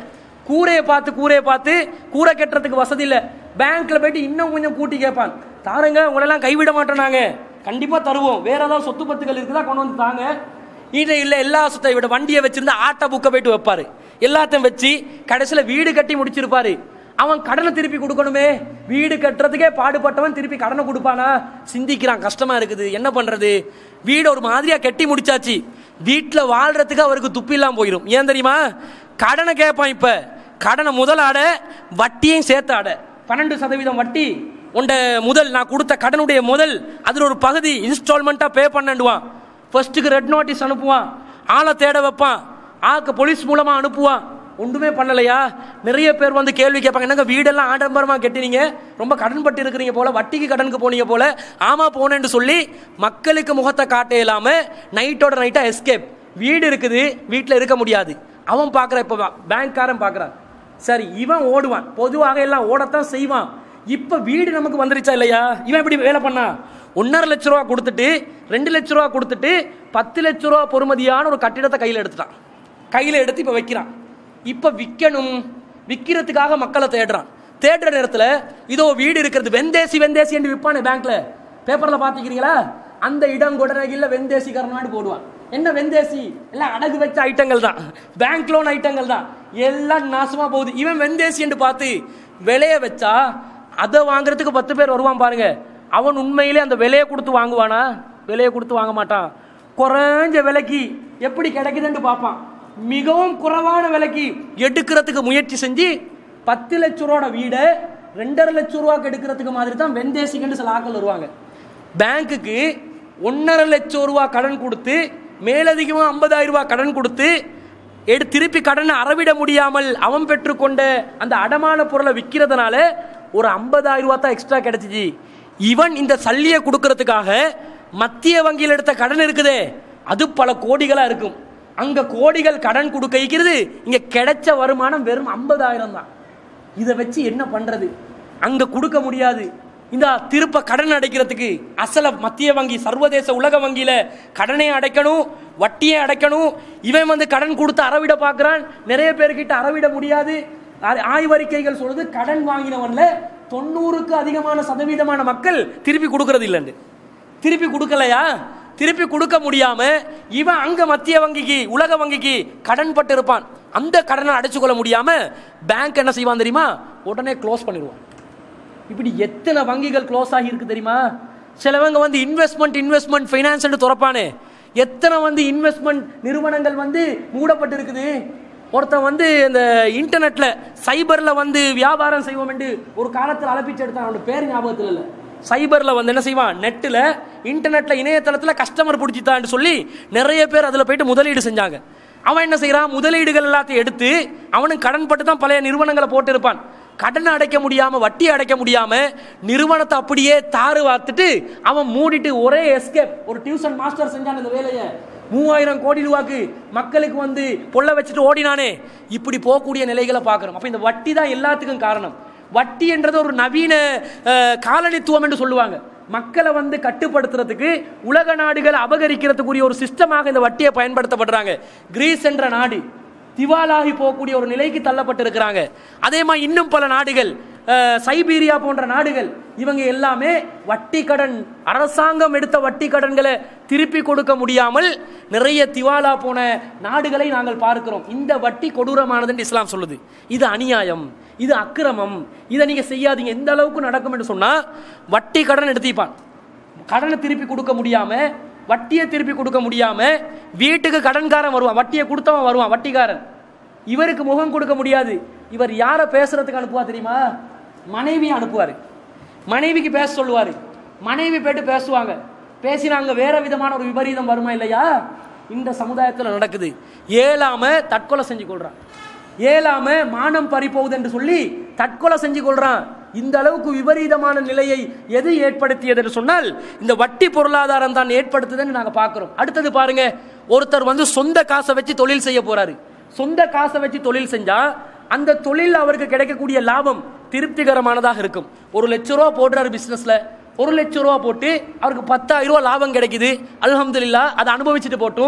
கூரையை பார்த்து கூரையை பார்த்து கூரை கட்டுறதுக்கு வசதி இல்லை பேங்க்ல போயிட்டு இன்னும் கொஞ்சம் கூட்டி கேட்பான் தாருங்க உங்களெல்லாம் கைவிட மாட்டோம் நாங்க கண்டிப்பா தருவோம் வேற ஏதாவது சொத்து பத்துக்கள் இருக்குதா கொண்டு வந்து தாங்க இது இல்ல எல்லா சொத்தை விட வண்டியை வச்சிருந்தா ஆட்ட புக்க போயிட்டு வைப்பாரு எல்லாத்தையும் வச்சு கடைசியில வீடு கட்டி முடிச்சிருப்பாரு அவன் கடனை திருப்பி கொடுக்கணுமே வீடு கட்டுறதுக்கே பாடுபட்டவன் திருப்பி கடனை கொடுப்பானா சிந்திக்கிறான் கஷ்டமா இருக்குது என்ன பண்றது வீடு ஒரு மாதிரியா கட்டி முடிச்சாச்சு வீட்டுல வாழ்றதுக்கு அவருக்கு துப்பு இல்லாம போயிடும் ஏன் தெரியுமா கடனை கேட்பான் இப்ப கடனை முதல் ஆட வட்டியையும் சேர்த்து ஆட பன்னெண்டு சதவீதம் வட்டி உண்ட முதல் நான் கொடுத்த கடனுடைய முதல் அதில் ஒரு பகுதி இன்ஸ்டால்மெண்ட்டாக பே பண்ணண்டுவான் ஃபர்ஸ்ட்டுக்கு ரெட் நோட்டீஸ் அனுப்புவான் ஆளை தேட வைப்பான் ஆக்க போலீஸ் மூலமாக அனுப்புவான் ஒன்றுமே பண்ணலையா நிறைய பேர் வந்து கேள்வி கேட்பாங்க என்னங்க வீடெல்லாம் ஆடம்பரமாக கட்டினீங்க ரொம்ப கடன் பட்டு இருக்கிறீங்க போல வட்டிக்கு கடனுக்கு போனீங்க போல ஆமா போனேன்னு சொல்லி மக்களுக்கு முகத்தை காட்ட இல்லாம நைட்டோட நைட்டா எஸ்கேப் வீடு இருக்குது வீட்டில் இருக்க முடியாது அவன் பார்க்குற இப்போ பேங்க்காரன் பார்க்குறான் சரி இவன் ஓடுவான் பொதுவாக எல்லாம் ஓடத்தான் செய்வான் இப்ப வீடு நமக்கு வந்துருச்சா இல்லையா இவன் எப்படி வேலை பண்ணா ஒன்னரை லட்ச ரூபா கொடுத்துட்டு ரெண்டு லட்ச ரூபா கொடுத்துட்டு பத்து லட்ச ரூபா பொறுமதியான ஒரு கட்டிடத்தை கையில் எடுத்துட்டான் கையில் எடுத்து இப்ப வைக்கிறான் இப்ப விற்கணும் விற்கிறதுக்காக மக்களை தேடுறான் தேடுற நேரத்தில் இதோ வீடு இருக்கிறது வெந்தேசி வெந்தேசி என்று விற்பானே பேங்க்ல பேப்பர்ல பாத்துக்கிறீங்களா அந்த இடம் கொடரகில்ல வெந்தேசி கரணாடு போடுவான் என்ன வெந்தேசி எல்லாம் அடகு வச்ச ஐட்டங்கள் தான் பேங்க் லோன் ஐட்டங்கள் தான் எல்லாம் நாசமா போகுது இவன் வெந்தேசி என்று பார்த்து விலைய வச்சா அதை வாங்குறதுக்கு பத்து பேர் வருவான் பாருங்க அவன் உண்மையிலே அந்த விலையை கொடுத்து வாங்குவானா விலையை கொடுத்து வாங்க மாட்டான் குறைஞ்ச விலைக்கு எப்படி கிடைக்குதுன்னு பார்ப்பான் மிகவும் குறைவான விலைக்கு எடுக்கிறதுக்கு முயற்சி செஞ்சு பத்து லட்ச ரூபாட வீடை ரெண்டரை லட்ச ரூபாய்க்கு எடுக்கிறதுக்கு மாதிரி தான் வெந்தேசிகன்னு சில ஆக்கள் வருவாங்க பேங்க்குக்கு ஒன்றரை லட்சம் ரூபா கடன் கொடுத்து மேலதிகமாக ஐம்பதாயிரம் ரூபாய் கடன் கொடுத்து எடு திருப்பி கடனை அறவிட முடியாமல் அவன் பெற்றுக்கொண்ட அந்த அடமான பொருளை விற்கிறதுனால ஒரு ஐம்பதாயிரம் ரூபா தான் எக்ஸ்ட்ரா கிடைச்சிச்சு இவன் இந்த சல்லியை கொடுக்கறதுக்காக மத்திய வங்கியில் எடுத்த கடன் இருக்குதே அது பல கோடிகளா இருக்கும் அங்க கோடிகள் கடன் கொடுக்க இருக்கிறது இங்க கிடைச்ச வருமானம் வெறும் ஐம்பதாயிரம் தான் இதை வச்சு என்ன பண்றது அங்க கொடுக்க முடியாது இந்த திருப்ப கடன் அடைக்கிறதுக்கு அசல மத்திய வங்கி சர்வதேச உலக வங்கியில கடனை அடைக்கணும் வட்டியை அடைக்கணும் இவன் வந்து கடன் கொடுத்து அறவிட பார்க்கறான் நிறைய பேர்கிட்ட அறவிட முடியாது ஆ- ஆய்வறிக்கைகள் சொல்லுது கடன் வாங்கினவன்ல தொண்ணூறுக்கு அதிகமான சதவீதமான மக்கள் திருப்பி கொடுக்கறது இல்லைன்னு திருப்பி கொடுக்கலையா திருப்பி கொடுக்க முடியாம இவன் அங்க மத்திய வங்கிக்கு உலக வங்கிக்கு கடன் பட்டு இருப்பான் அந்த கடனை அடைச்சு கொள்ள முடியாம பேங்க் என்ன செய்வான் தெரியுமா உடனே க்ளோஸ் பண்ணிடுவான் இப்படி எத்தனை வங்கிகள் க்ளோஸ் ஆகி இருக்கு தெரியுமா சிலவங்க வந்து இன்வெஸ்ட்மெண்ட் இன்வெஸ்ட்மெண்ட் ஃபைனான்ஸ் துறப்பானே எத்தனை வந்து இன்வெஸ்ட்மெண்ட் நிறுவனங்கள் வந்து மூடப்பட்டு இருக்குது ஒருத்தன் வந்து இந்த இன்டர்நெட்ல சைபர்ல வந்து வியாபாரம் செய்வோம் என்று ஒரு காலத்தில் அலப்பிச்சு எடுத்தான் அவனோட பேர் ஞாபகத்தில் இல்லை சைபர்ல வந்து என்ன செய்வான் நெட்டில் இன்டர்நெட்ல இணையதளத்துல கஸ்டமர் பிடிச்சிட்டான்னு சொல்லி நிறைய பேர் அதுல போயிட்டு முதலீடு செஞ்சாங்க அவன் என்ன செய்யறான் முதலீடுகள் எல்லாத்தையும் எடுத்து அவனும் கடன் பட்டு தான் பழைய நிறுவனங்களை போட்டு இருப்பான் கடனை அடைக்க முடியாம வட்டி அடைக்க முடியாம நிறுவனத்தை அப்படியே தாறு வார்த்துட்டு அவன் மூடிட்டு ஒரே எஸ்கேப் ஒரு டியூஷன் மாஸ்டர் செஞ்சான் இந்த வேலையை மூவாயிரம் கோடி ரூபாய்க்கு மக்களுக்கு வந்து பொல்ல வச்சுட்டு ஓடினானே இப்படி போகக்கூடிய நிலைகளை பார்க்கிறோம் அப்ப இந்த வட்டி தான் எல்லாத்துக்கும் காரணம் வட்டி என்றது ஒரு நவீன அஹ், காலனித்துவம் என்று சொல்லுவாங்க மக்களை வந்து கட்டுப்படுத்துறதுக்கு உலக நாடுகளை அபகரிக்கிறதுக்குரிய ஒரு சிஸ்டமாக இந்த வட்டியை பயன்படுத்தப்படுறாங்க கிரீஸ் என்ற நாடு திவாலாகி போகக்கூடிய ஒரு நிலைக்கு தள்ளப்பட்டிருக்கிறாங்க அதே மாதிரி இன்னும் பல நாடுகள் அஹ், சைபீரியா போன்ற நாடுகள் இவங்க எல்லாமே வட்டி கடன் அரசாங்கம் எடுத்த வட்டி கடன்களை திருப்பி கொடுக்க முடியாமல் நிறைய திவாலா போன நாடுகளை நாங்கள் பார்க்கிறோம் இந்த வட்டி கொடூரமானது என்று இஸ்லாம் சொல்லுது இது அநியாயம் இது அக்கிரமம் இதை நீங்க செய்யாதீங்க எந்த அளவுக்கு நடக்கும் என்று சொன்னா வட்டி கடன் எடுத்திப்பான் கடனை திருப்பி கொடுக்க முடியாம வட்டியை திருப்பி கொடுக்க முடியாம வீட்டுக்கு கடன்காரன் வருவான் வட்டியை கொடுத்தவன் வருவான் வட்டிக்காரன் இவருக்கு முகம் கொடுக்க முடியாது இவர் யாரை பேசுறதுக்கு அனுப்புவா தெரியுமா மனைவி அனுப்புவாரு மனைவிக்கு பேச சொல்லுவாரு மனைவி போயிட்டு பேசுவாங்க பேசினாங்க வேற விதமான ஒரு விபரீதம் வருமா இல்லையா இந்த சமுதாயத்தில் நடக்குது ஏலாம தற்கொலை செஞ்சு கொள்றான் ஏலாம மானம் பறிப்போகுது என்று சொல்லி தற்கொலை செஞ்சு கொள்றான் இந்த அளவுக்கு விபரீதமான நிலையை எது ஏற்படுத்தியது என்று சொன்னால் இந்த வட்டி பொருளாதாரம் தான் ஏற்படுத்துதுன்னு நாங்க பார்க்கிறோம் அடுத்தது பாருங்க ஒருத்தர் வந்து சொந்த காசை வச்சு தொழில் செய்ய போறாரு சொந்த காசை வச்சு தொழில் செஞ்சா அந்த தொழில் அவருக்கு கிடைக்கக்கூடிய லாபம் திருப்திகரமானதாக இருக்கும் ஒரு லட்ச ரூபா போடுறாரு பிசினஸ்ல ஒரு லட்ச ரூபா போட்டு அவருக்கு பத்தாயிரம் ரூபா லாபம் கிடைக்குது அல்ஹம்துலில்லாஹ் அதை அனுபவிச்சுட்டு போட்டும்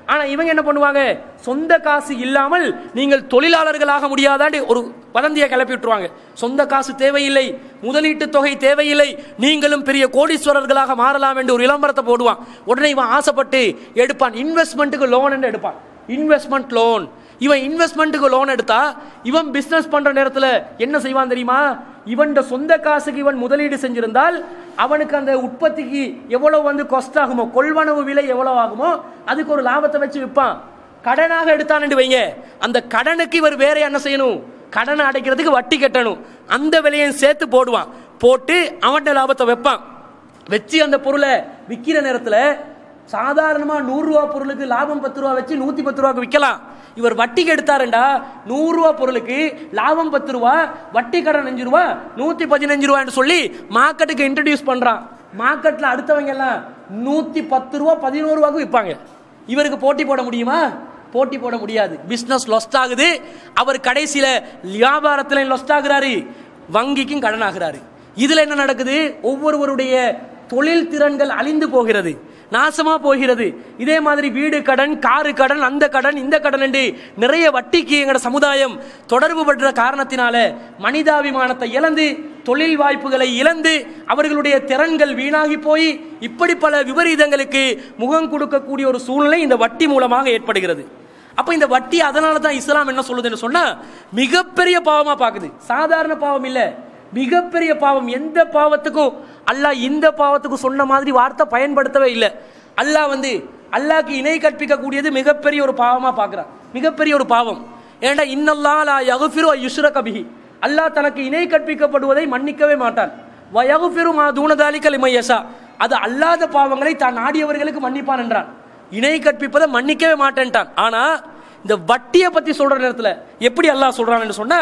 ஆனா இவங்க என்ன பண்ணுவாங்க சொந்த காசு இல்லாமல் நீங்கள் தொழிலாளர்களாக முடியாதான்னு ஒரு வதந்தியை கிளப்பி விட்டுருவாங்க சொந்த காசு தேவையில்லை முதலீட்டு தொகை தேவையில்லை நீங்களும் பெரிய கோடீஸ்வரர்களாக மாறலாம் என்று ஒரு விளம்பரத்தை போடுவான் உடனே இவன் ஆசைப்பட்டு எடுப்பான் இன்வெஸ்ட்மெண்ட்டுக்கு லோன் எடுப்பான் இன்வெஸ்ட்மெண்ட் லோன் இவன் இன்வெஸ்ட்மெண்ட்டுக்கு லோன் எடுத்தா இவன் பிசினஸ் பண்ற நேரத்தில் என்ன செய்வான் தெரியுமா இவன் சொந்த காசுக்கு இவன் முதலீடு செஞ்சிருந்தால் அவனுக்கு அந்த உற்பத்திக்கு எவ்வளவு வந்து கொஸ்ட் ஆகுமோ கொள்வனவு விலை எவ்வளவு ஆகுமோ அதுக்கு ஒரு லாபத்தை வச்சு விற்பான் கடனாக எடுத்தான்னு வைங்க அந்த கடனுக்கு இவர் வேற என்ன செய்யணும் கடனை அடைக்கிறதுக்கு வட்டி கட்டணும் அந்த விலையும் சேர்த்து போடுவான் போட்டு அவன்கிட்ட லாபத்தை வைப்பான் வச்சு அந்த பொருளை விற்கிற நேரத்தில் சாதாரணமாக நூறுரூவா பொருளுக்கு லாபம் பத்து ரூபா வச்சு நூற்றி பத்து ரூபாய்க்கு விற்கலாம் இவர் வட்டிக்கு எடுத்தாருண்டா நூறுரூவா பொருளுக்கு லாபம் பத்து ரூபா வட்டி கடன் அஞ்சு ரூபா நூற்றி பதினஞ்சு ரூபான்னு சொல்லி மார்க்கெட்டுக்கு இன்ட்ரடியூஸ் பண்ணுறான் மார்க்கெட்டில் அடுத்தவங்க எல்லாம் நூற்றி பத்து ரூபா பதினோரு ரூபாய்க்கு விற்பாங்க இவருக்கு போட்டி போட முடியுமா போட்டி போட முடியாது பிஸ்னஸ் லொஸ்ட் ஆகுது அவர் கடைசியில் வியாபாரத்தில் லொஸ்ட் ஆகுறாரு வங்கிக்கும் கடன் ஆகுறாரு இதுல என்ன நடக்குது ஒவ்வொருவருடைய தொழில் திறன்கள் அழிந்து போகிறது நாசமா போகிறது இதே மாதிரி வீடு கடன் காரு கடன் அந்த கடன் இந்த கடன் என்று நிறைய வட்டிக்கு எங்கட சமுதாயம் தொடர்பு படுற காரணத்தினால மனிதாபிமானத்தை இழந்து தொழில் வாய்ப்புகளை இழந்து அவர்களுடைய திறன்கள் வீணாகி போய் இப்படி பல விபரீதங்களுக்கு முகம் கொடுக்கக்கூடிய ஒரு சூழ்நிலை இந்த வட்டி மூலமாக ஏற்படுகிறது அப்ப இந்த வட்டி அதனால தான் இஸ்லாம் என்ன சொல்லுதுன்னு சொன்னா மிகப்பெரிய பாவமா பாக்குது சாதாரண பாவம் இல்ல மிகப்பெரிய பாவம் எந்த பாவத்துக்கும் அல்லாஹ் இந்த பாவத்துக்கு சொன்ன மாதிரி வார்த்தை பயன்படுத்தவே இல்லை அல்லாஹ் வந்து அல்லாஹ்க்கு இணை கற்பிக்க கூடியது மிகப்பெரிய ஒரு பாவமா பார்க்கிறான் மிகப்பெரிய ஒரு பாவம் ஏன்டா இன்னல்லா லா யகுஃபிரு யுஷ்ரக பிஹி அல்லாஹ் தனக்கு இணை கற்பிக்கப்படுவதை மன்னிக்கவே மாட்டான் வயகுஃபிரு மா தூணதாலிக்க லிமையசா அது அல்லாத பாவங்களை தான் நாடியவர்களுக்கு மன்னிப்பான் என்றான் இணை கற்பிப்பதை மன்னிக்கவே மாட்டேன்ட்டான் ஆனா இந்த வட்டியை பத்தி சொல்ற நேரத்தில் எப்படி அல்லாஹ் சொல்றான்னு சொன்னா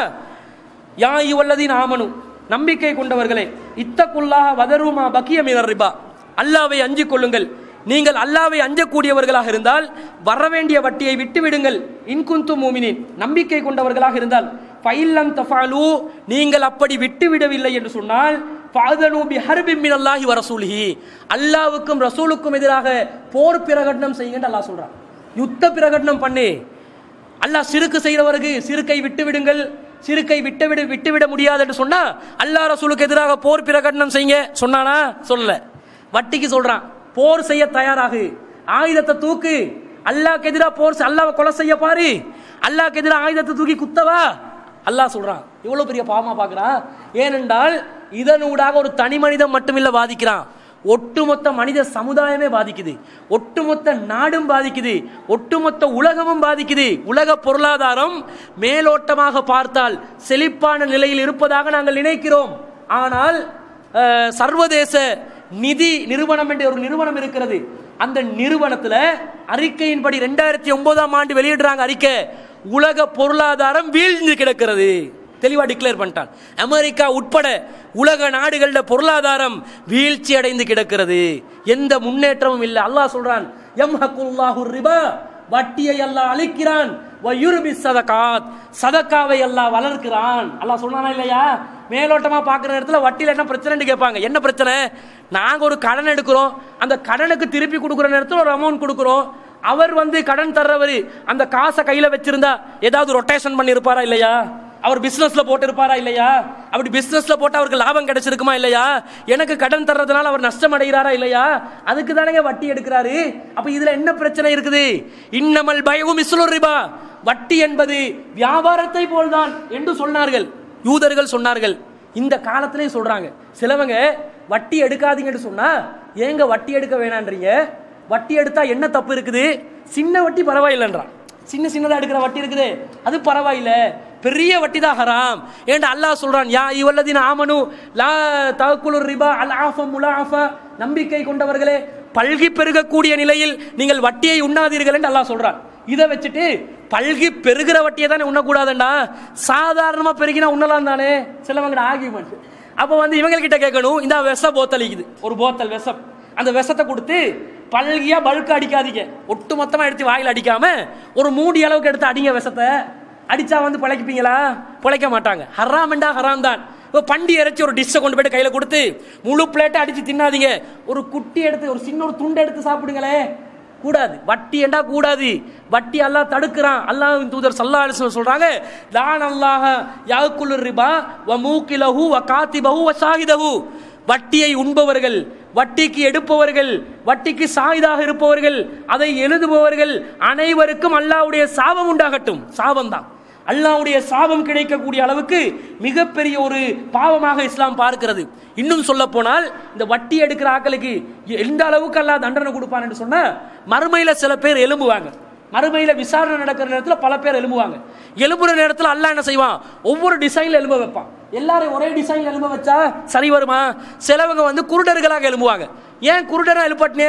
யா இவல்லதீன் ஆமனு நம்பிக்கை கொண்டவர்களே இத்தக்குள்ளாக வதருமா பக்கிய மினர் ரிபா அல்லாவை அஞ்சிக் கொள்ளுங்கள் நீங்கள் அல்லாவை அஞ்சக்கூடியவர்களாக இருந்தால் வர வேண்டிய வட்டியை விட்டு விடுங்கள் இன்குந்து மூமினின் நம்பிக்கை கொண்டவர்களாக இருந்தால் ஃபைல்லம் தஃபாலு நீங்கள் அப்படி விட்டு விடவில்லை என்று சொன்னால் ஃபாதனு பிஹர்பின் மினல்லாஹி வரசூலிஹி அல்லாவுக்கும் ரசூலுக்கும் எதிராக போர் பிரகடனம் செய்யுங்கன்னு அல்லாஹ் சொல்றான் யுத்த பிரகடனம் பண்ணு அல்லாஹ் சிறுக்கு செய்கிறவருக்கு சிறுக்கை விட்டு விடுங்கள் சிறுக்கை விட்டு விடு விட்டு விட முடியாது என்று சொன்னா அல்லாஹ் ரசூலுக்கு எதிராக போர் பிரகடனம் செய்யுங்க சொன்னானா சொல்லல வட்டிக்கு சொல்றான் போர் செய்ய தயாராகு ஆயுதத்தை தூக்கு அல்லாஹ்க்கு எதிராக போர் செய்- அல்லாஹ்வை கொலை செய்ய பாரு அல்லாஹ்க்கு எதிராக ஆயுதத்தை தூக்கி குத்தவா அல்லாஹ் சொல்றான் இவ்வளவு பெரிய பாவமா பார்க்கறான் ஏனென்றால் இதனூடாக ஒரு தனி மனிதன் மட்டுமில்ல பாதிக்கிறான் ஒட்டுமொத்த மனித சமுதாயமே பாதிக்குது ஒட்டுமொத்த நாடும் பாதிக்குது ஒட்டுமொத்த உலகமும் பாதிக்குது உலக பொருளாதாரம் மேலோட்டமாக பார்த்தால் செழிப்பான நிலையில் இருப்பதாக நாங்கள் நினைக்கிறோம் ஆனால் அஹ், சர்வதேச நிதி நிறுவனம் என்ற ஒரு நிறுவனம் இருக்கிறது அந்த நிறுவனத்துல அறிக்கையின்படி ரெண்டாயிரத்தி ஒன்பதாம் ஆண்டு வெளியிடுறாங்க அறிக்கை உலக பொருளாதாரம் வீழ்ந்து கிடக்கிறது தெளிவா டிக்ளேர் பண்ணிட்டான் அமெரிக்கா உட்பட உலக நாடுகள பொருளாதாரம் வீழ்ச்சி அடைந்து கிடக்கிறது எந்த முன்னேற்றமும் இல்லை அல்லாஹ் சொல்றான் யம்ஹகுல்லாஹு ரிபா வட்டியை அல்லாஹ் அழிக்கிறான் வயுருபி சதகாத் சதக்காவை அல்லாஹ் வளர்க்கிறான் அல்லாஹ் சொன்னானா இல்லையா மேலோட்டமா பார்க்குற நேரத்தில் வட்டியில் என்ன பிரச்சனைன்னு கேட்பாங்க என்ன பிரச்சனை நாங்க ஒரு கடன் எடுக்கிறோம் அந்த கடனுக்கு திருப்பி கொடுக்குற நேரத்தில் ஒரு அமௌண்ட் கொடுக்குறோம் அவர் வந்து கடன் தர்றவர் அந்த காசை கையில வச்சிருந்தா ஏதாவது ரொட்டேஷன் பண்ணி இருப்பாரா இல்லையா அவர் பிசினஸ்ல போட்டு இருப்பாரா இல்லையா அப்படி பிசினஸ்ல போட்டு அவருக்கு லாபம் கிடைச்சிருக்குமா இல்லையா எனக்கு கடன் தர்றதுனால அவர் நஷ்டம் அடைகிறாரா இல்லையா அதுக்கு தானே வட்டி எடுக்கிறாரு அப்ப இதுல என்ன பிரச்சனை இருக்குது இன்னமல் பயவும் இஸ்லு ரிபா வட்டி என்பது வியாபாரத்தை போல்தான் என்று சொன்னார்கள் யூதர்கள் சொன்னார்கள் இந்த காலத்திலையும் சொல்றாங்க சிலவங்க வட்டி எடுக்காதீங்கன்னு சொன்னா ஏங்க வட்டி எடுக்க வேணான்றீங்க வட்டி எடுத்தா என்ன தப்பு இருக்குது சின்ன வட்டி பரவாயில்லைன்றான் சின்ன சின்னதா எடுக்கிற வட்டி இருக்குது அது பரவாயில்ல பெரிய வட்டி தான் ஹராம் ஏன்டா அல்லாஹ் சொல்றான் யா இவல்லதின் ஆமனு லா தகுலு ரிபா அல் ஆஃபம் முலாஃபா நம்பிக்கை கொண்டவர்களே பல்கி பெருகக்கூடிய நிலையில் நீங்கள் வட்டியை உண்ணாதீர்கள் என்று அல்லாஹ் சொல்றான் இதை வச்சுட்டு பல்கி பெருகிற வட்டியை தானே உண்ணக்கூடாதுண்டா சாதாரணமா பெருகினா உண்ணலாம் தானே சிலவங்க ஆகியமெண்ட் அப்போ வந்து இவங்க கிட்ட கேட்கணும் இந்த விஷ போத்தல் இருக்குது ஒரு போத்தல் விஷம் அந்த விஷத்தை கொடுத்து பல்கியா பல்க் அடிக்காதீங்க ஒட்டு மொத்தமா எடுத்து வாயில் அடிக்காம ஒரு மூடி அளவுக்கு எடுத்து அடிங்க விஷத்தை அடிச்சா வந்து பிழைக்கப்பீங்களா பிழைக்க மாட்டாங்க ஹராம்ண்டா ஹராம் தான் இப்போ பண்டி இறைச்சி ஒரு டிஷ்ஷை கொண்டு போயிட்டு கையில் கொடுத்து முழு பிளேட்டை அடிச்சு தின்னாதீங்க ஒரு குட்டி எடுத்து ஒரு சின்ன ஒரு துண்டு எடுத்து சாப்பிடுங்களே கூடாது வட்டி என்றா கூடாது வட்டி அல்லாஹ் தடுக்கிறான் அல்லாஹ்வின் தூதர் சல்லா அலிஸ்லம் சொல்றாங்க லான் அல்லாஹ யாக்குல் ரிபா வ மூக்கிலஹு வ காத்திபஹு வ ஷாஹிதஹு வட்டியை உண்பவர்கள் வட்டிக்கு எடுப்பவர்கள் வட்டிக்கு சாயுதாக இருப்பவர்கள் அதை எழுதுபவர்கள் அனைவருக்கும் அல்லாஹ்வுடைய சாபம் உண்டாகட்டும் சாபம் தான் அல்லாஹ்வுடைய சாபம் கிடைக்கக்கூடிய அளவுக்கு மிகப்பெரிய ஒரு பாவமாக இஸ்லாம் பார்க்கிறது இன்னும் சொல்ல போனால் இந்த வட்டி எடுக்கிற ஆக்களுக்கு எந்த அளவுக்கு அல்லாஹ் தண்டனை கொடுப்பான்னு சொன்னா மறுமையில சில பேர் எலும்புவாங்க மறுமையில விசாரணை நடக்கிற நேரத்தில் பல பேர் எழும்புவாங்க எழும்புற நேரத்தில் அல்லாஹ் என்ன செய்வான் ஒவ்வொரு டிசைன்ல எழும்ப வைப்பான் எல்லாரும் ஒரே டிசைன்ல எழும்ப வச்சா சரி வருமா சிலவங்க வந்து குருடர்களாக எழும்புவாங்க ஏன் குருடரா எழுப்பட்டினே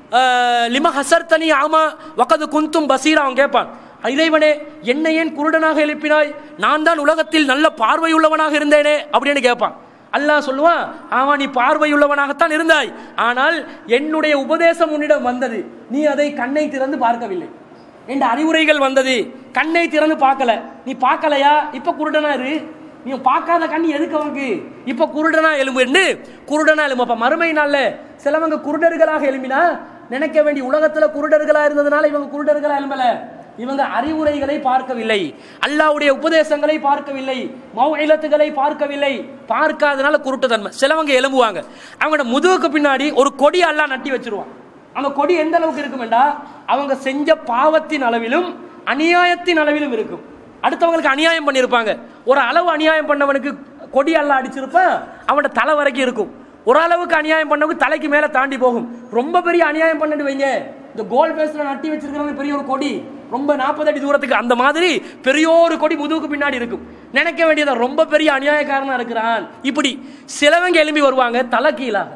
லிம ஹசர்தனி ஆமா வக்கது குந்தும் பசீரா அவன் கேட்பான் இறைவனே என்னை ஏன் குருடனாக எழுப்பினாய் நான் தான் உலகத்தில் நல்ல பார்வையுள்ளவனாக இருந்தேனே அப்படின்னு கேட்பான் அல்லாஹ் சொல்லுவான் ஆமா நீ பார்வையுள்ளவனாகத்தான் இருந்தாய் ஆனால் என்னுடைய உபதேசம் உன்னிடம் வந்தது நீ அதை கண்ணை திறந்து பார்க்கவில்லை என்ற அறிவுரைகள் வந்தது கண்ணை திறந்து பார்க்கல நீ பார்க்கலையா இப்ப குருடனா இரு நீ பார்க்காத கண் எதுக்கு அவனுக்கு இப்ப குருடனா எலும்புன்னு குருடனா எலும்பு அப்ப மறுமை நாள்ல சிலவங்க குருடர்களாக எழும்பினா நினைக்க வேண்டிய உலகத்துல குருடர்களா இருந்ததுனால இவங்க குருடர்களா எழும்பல இவங்க அறிவுரைகளை பார்க்கவில்லை அல்லாவுடைய உபதேசங்களை பார்க்கவில்லை மௌஇலத்துகளை பார்க்கவில்லை பார்க்காதனால குருட்டு தன்மை சிலவங்க எலும்புவாங்க அவங்களோட முதுகுக்கு பின்னாடி ஒரு கொடி அல்லாஹ் நட்டி வச்சிருவான் அந்த கொடி எந்த அளவுக்கு இருக்குமெண்டா அவங்க செஞ்ச பாவத்தின் அளவிலும் அநியாயத்தின் அளவிலும் இருக்கும் அடுத்தவங்களுக்கு அநியாயம் பண்ணியிருப்பாங்க ஒரு அளவு அநியாயம் பண்ணவனுக்கு கொடி அல்லாஹ் அடிச்சிருப்பான் அவனோட தலை வரைக்கும் இருக்கும் ஒரு அளவுக்கு அநியாயம் பண்ணவங்க தலைக்கு மேல தாண்டி போகும் ரொம்ப பெரிய அநியாயம் பண்ணிட்டு வைங்க இந்த கோல் பேஸ்ல நட்டி வச்சிருக்கிறவங்க பெரிய ஒரு கொடி ரொம்ப நாற்பது அடி தூரத்துக்கு அந்த மாதிரி பெரிய ஒரு கொடி முதுகுக்கு பின்னாடி இருக்கும் நினைக்க வேண்டியதை ரொம்ப பெரிய அநியாயக்காரனா இருக்கிறான் இப்படி சிலவங்க எழும்பி வருவாங்க தலை கீழாக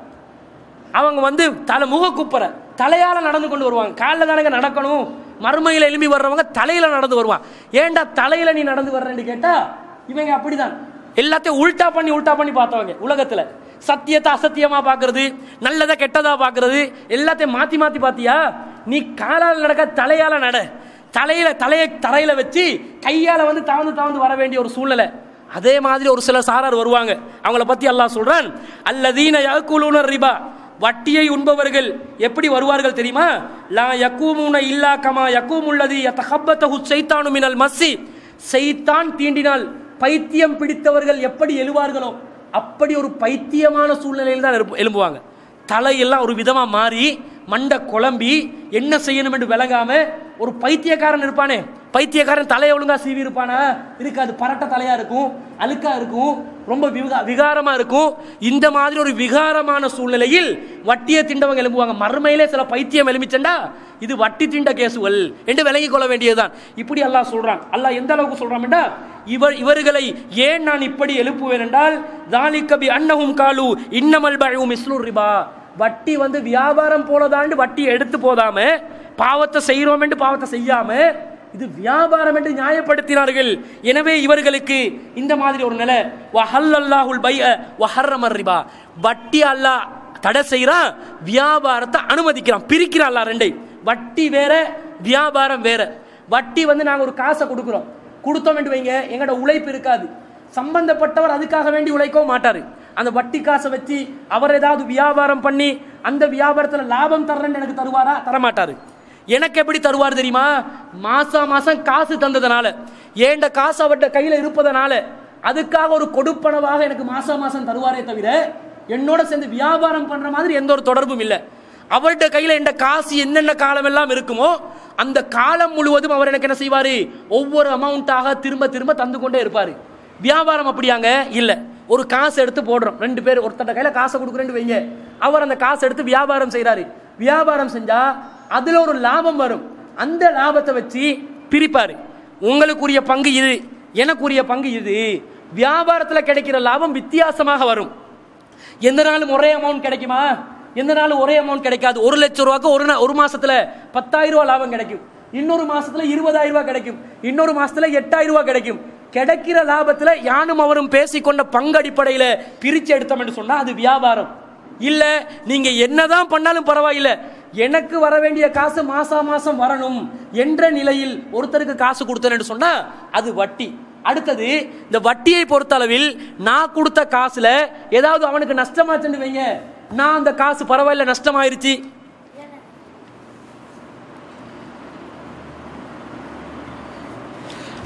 அவங்க வந்து தலை முக குப்புற தலையால நடந்து கொண்டு வருவாங்க காலில் தானங்க நடக்கணும் மறுமையில எழும்பி வர்றவங்க தலையில நடந்து வருவான் ஏன்டா தலையில நீ நடந்து வர்றேன்னு கேட்டா இவங்க அப்படிதான் எல்லாத்தையும் உல்டா பண்ணி உல்டா பண்ணி பார்த்தவங்க உலகத்துல சத்தியத்தை அசத்தியமா பாக்குறது நல்லதை கெட்டதா பாக்குறது எல்லாத்தையும் மாத்தி மாத்தி பாத்தியா நீ காலால் நடக்க தலையால நட தலையில தலையை தரையில வச்சு கையால வந்து தாழ்ந்து தாழ்ந்து வர வேண்டிய ஒரு சூழ்நிலை அதே மாதிரி ஒரு சில சாரார் வருவாங்க அவங்கள பத்தி அல்லாஹ் சொல்றான் அல்லதீன யாக்குலூன ரிபா வட்டியை உண்பவர்கள் எப்படி வருவார்கள் தெரியுமா லா யக்கூமுன இல்லா கமா யக்கூமுல்லதி யதஹப்பத்தஹு ஷைத்தானு மினல் மஸ்ஸி ஷைத்தான் தீண்டினால் பைத்தியம் பிடித்தவர்கள் எப்படி எழுவார்களோ அப்படி ஒரு பைத்தியமான சூழ்நிலையில் தான் எழுப்பு- எழும்புவாங்க தலையெல்லாம் ஒரு விதமா மாறி மண்டை குழம்பி என்ன செய்யணும் என்று விளங்காம ஒரு பைத்தியக்காரன் இருப்பானே பைத்தியக்காரன் தலையை ஒழுங்கா சீவி இருப்பானா இருக்காது பரட்ட தலையா இருக்கும் அழுக்கா இருக்கும் ரொம்ப விகா- விகாரமா இருக்கும் இந்த மாதிரி ஒரு விகாரமான சூழ்நிலையில் வட்டியை திண்டவங்க எழும்புவாங்க மறுமையிலே சில பைத்தியம் எழுமிச்சண்டா இது வட்டி திண்ட கேசுவல் என்று விளங்கிக் கொள்ள வேண்டியதுதான் இப்படி அல்லாஹ் சொல்றான் அல்லாஹ் எந்த அளவுக்கு சொல்றான்டா இவர் இவர்களை ஏன் நான் இப்படி எழுப்புவேன் என்றால் தாலிக்கபி அன்னஹும் காலு இன்னமல் பழு மிஸ்லுர் ரிபா வட்டி வந்து வியாபாரம் போலதாண்டு வட்டி எடுத்து போதாம பாவத்தை செய்கிறோம் என்று பாவத்தை செய்யாம இது வியாபாரம் என்று நியாயப்படுத்தினார்கள் எனவே இவர்களுக்கு இந்த மாதிரி ஒரு நிலை வஹல்லல்லாஹுல் பைஅ வஹர்ரமர் ரிபா வட்டி அல்லாஹ் தடை செய்கிறான் வியாபாரத்தை அனுமதிக்கிறான் பிரிக்கிறான் அல்லாஹ் ரெண்டை வட்டி வேற வியாபாரம் வேற வட்டி வந்து நாங்க ஒரு காசை கொடுக்குறோம் கொடுத்தோம் என்று வைங்க எங்கட உழைப்பு இருக்காது சம்பந்தப்பட்டவர் அதுக்காக வேண்டி உழைக்கவும் மாட்டாரு அந்த வட்டி காசை வச்சு அவர் ஏதாவது வியாபாரம் பண்ணி அந்த வியாபாரத்துல லாபம் தர்றேன்னு எனக்கு தருவாரா தரமாட்டாரு எனக்கு எப்படி தருவார் தெரியுமா மாசம் மாசம் காசு தந்ததுனால ஏண்ட காசு அவர்கிட்ட கையில இருப்பதனால அதுக்காக ஒரு கொடுப்பனவாக எனக்கு மாசம் மாசம் தருவாரே தவிர என்னோட சேர்ந்து வியாபாரம் பண்ற மாதிரி எந்த ஒரு தொடர்பும் இல்லை அவர்கிட்ட கையில எந்த காசு என்னென்ன காலம் எல்லாம் இருக்குமோ அந்த காலம் முழுவதும் அவர் எனக்கு என்ன செய்வாரு ஒவ்வொரு அமௌண்ட்டாக திரும்ப திரும்ப தந்து கொண்டே இருப்பாரு வியாபாரம் அப்படியாங்க இல்ல ஒரு காசு எடுத்து போடுறோம் ரெண்டு பேர் ஒருத்தட்ட கையில காசை கொடுக்குறேன்னு வைங்க அவர் அந்த காசை எடுத்து வியாபாரம் செய்றாரு வியாபாரம் செஞ்சா அதுல ஒரு லாபம் வரும் அந்த லாபத்தை வச்சு பிரிப்பாரு உங்களுக்குரிய பங்கு இது எனக்குரிய பங்கு இது வியாபாரத்துல கிடைக்கிற லாபம் வித்தியாசமாக வரும் எந்த நாளும் ஒரே அமௌண்ட் கிடைக்குமா எந்த நாளும் ஒரே அமௌண்ட் கிடைக்காது ஒரு லட்சம் ரூபாய்க்கு ஒரு நா- ஒரு மாசத்துல பத்தாயிரம் ரூபாய் லாபம் கிடைக்கும் இன்னொரு மாசத்துல இருபதாயிரம் ரூபாய் கிடைக்கும் இன்னொரு மாசத்துல எட்டாயிரம் ரூபாய் கிடைக்கும் கிடைக்கிற லாபத்துல யானும் அவரும் பேசிக்கொண்ட பங்கு அடிப்படையில பிரிச்சு எடுத்தோம்னு சொன்னா அது வியாபாரம் இல்ல நீங்க என்னதான் பண்ணாலும் பரவாயில்ல எனக்கு வர வேண்டிய காசு மாசா மாசம் வரணும் என்ற நிலையில் ஒருத்தருக்கு காசு கொடுத்தேன்னு சொன்னா அது வட்டி அடுத்தது இந்த வட்டியை பொறுத்தளவில் நான் கொடுத்த காசுல ஏதாவது அவனுக்கு நஷ்டமாச்சுன்னு வைங்க நான் அந்த காசு பரவாயில்ல நஷ்டமாயிருச்சு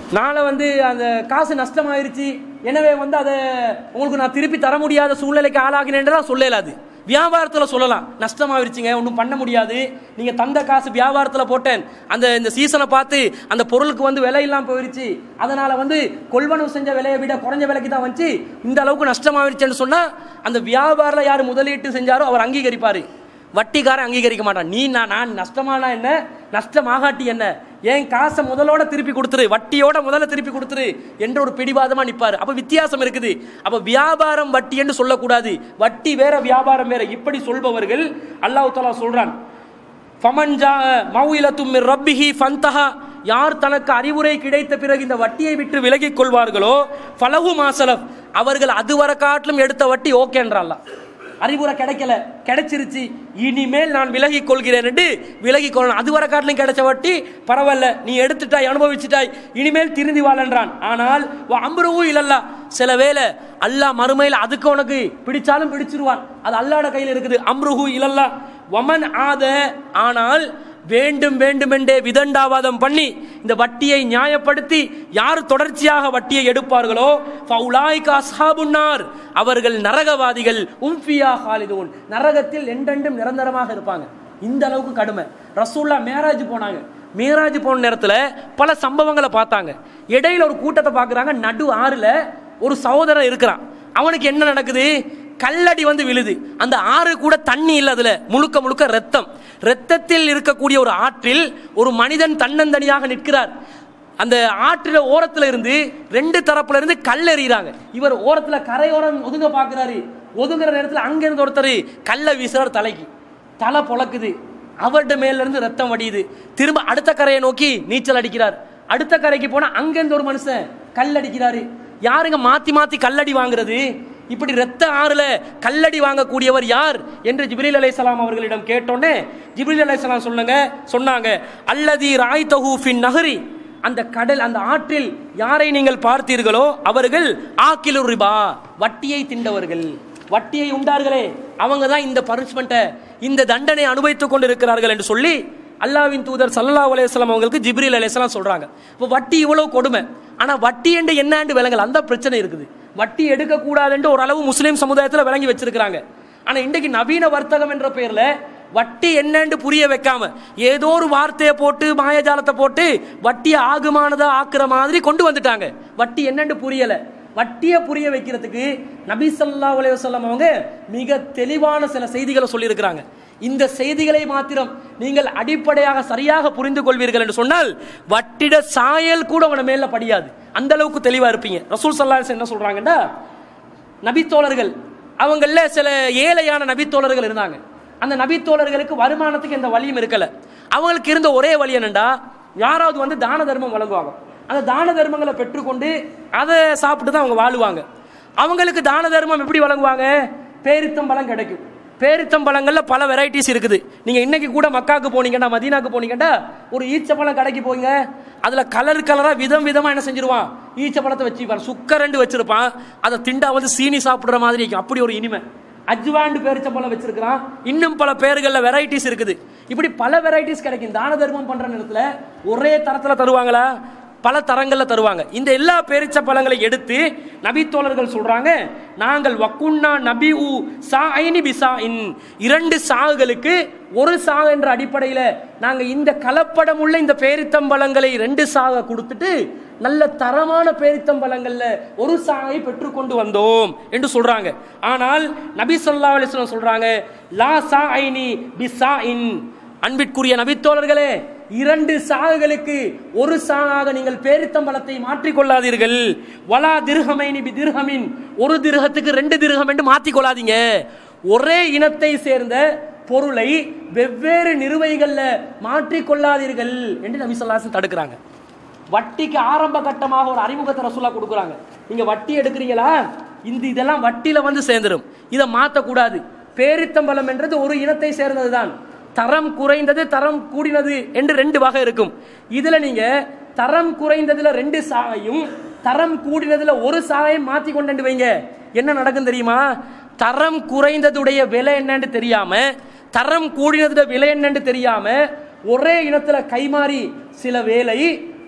நாளை வந்து அந்த காசு நஷ்டமாயிருச்சு எனவே வந்து அதை உங்களுக்கு நான் திருப்பி தர முடியாத சூழ்நிலைக்கு ஆளாகினேன்றதான் சொல்லலாது வியாபாரத்தில் சொல்லலாம் நஷ்டமாயிருச்சுங்க ஒன்றும் பண்ண முடியாது நீங்கள் தந்த காசு வியாபாரத்தில் போட்டேன் அந்த இந்த சீசனை பார்த்து அந்த பொருளுக்கு வந்து விலை இல்லாமல் போயிருச்சு அதனால் வந்து கொள்வனவு செஞ்ச விலையை விட குறைஞ்ச விலைக்கு தான் வந்துச்சு இந்த அளவுக்கு நஷ்டமாயிருச்சுன்னு சொன்னால் அந்த வியாபாரில் யார் முதலீட்டு செஞ்சாரோ அவர் அங்கீகரிப்பார் வட்டிக்காரன் அங்கீகரிக்க மாட்டான் நீ நான் நான் நஷ்டமானா என்ன நஷ்டமாகாட்டி என்ன ஏன் காசை முதலோட திருப்பி கொடுத்துரு வட்டியோட முதல்ல திருப்பி கொடுத்துரு என்ற ஒரு பிடிவாதமா நிப்பாரு அப்ப வித்தியாசம் இருக்குது அப்ப வியாபாரம் வட்டி என்று சொல்லக்கூடாது வட்டி வேற வியாபாரம் வேற இப்படி சொல்பவர்கள் அல்லாஹ் தாலா சொல்றான் ஃபமன் ஜா மௌயிலத்தும் மிர் ரப்பிஹி ஃபந்தஹா யார் தனக்கு அறிவுரை கிடைத்த பிறகு இந்த வட்டியை விட்டு விலகிக் கொள்வார்களோ ஃபலஹு மாசலப் அவர்கள் அதுவரை காட்டிலும் எடுத்த வட்டி ஓகேன்றான் அறிவுரை கிடைக்கல கிடைச்சிருச்சு இனிமேல் நான் விலகி கொள்கிறேன் என்று விலகி கொள்ளணும் அதுவரை காட்டிலும் கிடைச்ச வட்டி பரவாயில்ல நீ எடுத்துட்டாய் அனுபவிச்சுட்டாய் இனிமேல் திருந்தி வாழன்றான் ஆனால் அம்பருவும் இல்லல்லா சில வேளை அல்லாஹ் மறுமையில் அதுக்கு உனக்கு பிடிச்சாலும் பிடிச்சிருவான் அது அல்லாட கையில் இருக்குது அம்ருஹு இல்லல்லா வமன் ஆத ஆனால் வேண்டும் வேண்டுமென்றே விதண்டாவாதம் பண்ணி இந்த வட்டியை நியாயப்படுத்தி யார் தொடர்ச்சியாக வட்டியை எடுப்பார்களோ ஃபவுலாய்க அஸ்ஹாபுன்னார் அவர்கள் நரகவாதிகள் உம்ஃபியா ஹாலிதூன் நரகத்தில் என்றென்றும் நிரந்தரமாக இருப்பாங்க இந்த அளவுக்கு கடுமை ரசூல்லா மேராஜ் போனாங்க மேராஜ் போன நேரத்தில் பல சம்பவங்களை பார்த்தாங்க இடையில ஒரு கூட்டத்தை பார்க்குறாங்க நடு ஆறுல ஒரு சகோதரன் இருக்கிறான் அவனுக்கு என்ன நடக்குது கல்லடி வந்து விழுது அந்த ஆறு கூட தண்ணி இல்லை அதுல முழுக்க முழுக்க ரத்தம் ரத்தத்தில் இருக்கக்கூடிய ஒரு ஆற்றில் ஒரு மனிதன் தன்னந்தனியாக நிற்கிறார் அந்த ஆற்றில ஓரத்துல இருந்து ரெண்டு தரப்புல இருந்து கல் எறிகிறாங்க இவர் ஓரத்துல கரையோரம் ஒதுங்க பாக்குறாரு ஒதுங்குற நேரத்துல அங்க இருந்து ஒருத்தர் கல்லை வீசுறார் தலைக்கு தலை பொழக்குது அவர்கிட்ட மேல இருந்து ரத்தம் வடியுது திரும்ப அடுத்த கரையை நோக்கி நீச்சல் அடிக்கிறார் அடுத்த கரைக்கு போனா அங்க இருந்து ஒரு மனுஷன் கல் அடிக்கிறாரு யாருங்க மாத்தி மாத்தி கல்லடி வாங்குறது இப்படி ரத்த ஆறுல கல்லடி வாங்கக்கூடியவர் யார் என்று ஜிப்ரீல் அலைஹிஸ்ஸலாம் அவர்களிடம் கேட்டோன்னே ஜிப்ரீல் அலைஹிஸ்ஸலாம் சொன்னாங்க சொன்னாங்க அல்லதி ராய் தஹூஃபின் நகரி அந்த கடல் அந்த ஆற்றில் யாரை நீங்கள் பார்த்தீர்களோ அவர்கள் ஆக்கிலு ரிபா வட்டியை திண்டவர்கள் வட்டியை உண்டார்களே அவங்க தான் இந்த பனிஷ்மெண்ட்டை இந்த தண்டனை அனுபவித்துக் கொண்டிருக்கிறார்கள் என்று சொல்லி அல்லாவின் தூதர் சல்லல்லாஹு அலைஹி வஸல்லம் அவங்களுக்கு ஜிப்ரீல் அலைஹிஸ்ஸலாம் சொல்றாங்க இப்போ வட்டி இவ்வளவு கொடுமை ஆனா வட்டி என்று என்னன்னு விளங்கல அந்த பிரச்சனை இருக்குது வட்டி எடுக்க கூடாதுன்னு ஓரளவு முஸ்லீம் சமுதாயத்தில் விளங்கி வச்சிருக்கிறாங்க ஆனா இன்றைக்கு நவீன வர்த்தகம் என்ற பெயர்ல வட்டி என்னன்னு புரிய வைக்காம ஏதோ ஒரு வார்த்தையை போட்டு மாயஜாலத்தை போட்டு வட்டியை ஆகுமானதா ஆக்குற மாதிரி கொண்டு வந்துட்டாங்க வட்டி என்னன்னு புரியல வட்டியை புரிய வைக்கிறதுக்கு நபி ஸல்லல்லாஹு அலைஹி வஸல்லம் அவங்க மிக தெளிவான சில செய்திகளை சொல்லியிருக்கிறாங்க இந்த செய்திகளை மாத்திரம் நீங்கள் அடிப்படையாக சரியாக புரிந்து கொள்வீர்கள் என்று சொன்னால் வட்டிட சாயல் கூட உன மேல படியாது அந்த அளவுக்கு தெளிவா இருப்பீங்க ரசூல் சல்லா என்ன சொல்றாங்கன்னா நபித்தோழர்கள் அவங்கள சில ஏழையான நபித்தோழர்கள் இருந்தாங்க அந்த நபித்தோழர்களுக்கு வருமானத்துக்கு எந்த வழியும் இருக்கல அவங்களுக்கு இருந்த ஒரே வழி என்னண்டா யாராவது வந்து தான தர்மம் வழங்குவாங்க அந்த தான தர்மங்களை பெற்றுக்கொண்டு அதை சாப்பிட்டு தான் அவங்க வாழுவாங்க அவங்களுக்கு தான தர்மம் எப்படி வழங்குவாங்க பேரித்தம்பழம் கிடைக்கும் பேரித்தம்பழங்கள்ல பல வெரைட்டிஸ் இருக்குது நீங்க இன்னைக்கு கூட மக்காக்கு போனீங்கன்னா மதீனாக்கு போனீங்கன்னா ஒரு ஈச்சப்பழம் கடைக்கு போங்க அதுல கலர் கலரா விதம் விதமா என்ன செஞ்சிருவான் ஈச்சப்பழத்தை வச்சுப்பான் சுக்கரண்டு வச்சிருப்பான் அதை திண்டா வந்து சீனி சாப்பிடுற மாதிரி இருக்கும் அப்படி ஒரு இனிமை அஜ்வாண்டு பேரிச்சம்பழம் வச்சிருக்கிறான் இன்னும் பல பேர்கள்ல வெரைட்டிஸ் இருக்குது இப்படி பல வெரைட்டிஸ் கிடைக்கும் தான தர்மம் பண்ற நேரத்துல ஒரே தரத்துல தருவாங்களா பல தரங்கள்ல தருவாங்க இந்த எல்லா பேரிச்ச பழங்களை எடுத்து நபித்தோழர்கள் சொல்றாங்க நாங்கள் வக்குன்னா நபி உ சா ஐனி பிசா இன் இரண்டு சாகுகளுக்கு ஒரு சா என்ற அடிப்படையில நாங்க இந்த கலப்படம் உள்ள இந்த பேரித்தம்பழங்களை ரெண்டு சாக கொடுத்துட்டு நல்ல தரமான பேரித்தம்பழங்கள்ல ஒரு சாகை பெற்றுக்கொண்டு வந்தோம் என்று சொல்றாங்க ஆனால் நபி சொல்லா அலிஸ்லாம் சொல்றாங்க லா சா ஐனி பிசா இன் அன்பிற்குரிய நபித்தோழர்களே இரண்டு சாகுகளுக்கு ஒரு சாகாக நீங்கள் பேரித்தம்பலத்தை மாற்றிக் கொள்ளாதீர்கள் வலா திருகமைனி பி திருகமின் ஒரு திருகத்துக்கு ரெண்டு திருகம் என்று மாற்றிக் கொள்ளாதீங்க ஒரே இனத்தை சேர்ந்த பொருளை வெவ்வேறு நிறுவைகள்ல மாற்றிக் கொள்ளாதீர்கள் என்று நபி சொல்லாசன் தடுக்கிறாங்க வட்டிக்கு ஆரம்ப கட்டமாக ஒரு அறிமுகத்தை ரசூலா கொடுக்குறாங்க நீங்க வட்டி எடுக்கிறீங்களா இந்த இதெல்லாம் வட்டியில வந்து சேர்ந்துடும் இதை மாற்றக்கூடாது பேரித்தம்பலம் என்றது ஒரு இனத்தை சேர்ந்ததுதான் தரம் குறைந்தது தரம் கூடினது என்று ரெண்டு வகை இருக்கும் இதுல நீங்க தரம் குறைந்ததுல ரெண்டு சாகையும் தரம் கூடினதுல ஒரு சாகையும் மாத்தி கொண்டு வைங்க என்ன நடக்கும் தெரியுமா தரம் குறைந்ததுடைய விலை என்னன்னு தெரியாம தரம் கூடினதுடைய விலை என்னன்னு தெரியாம ஒரே இனத்துல கைமாறி சில வேலை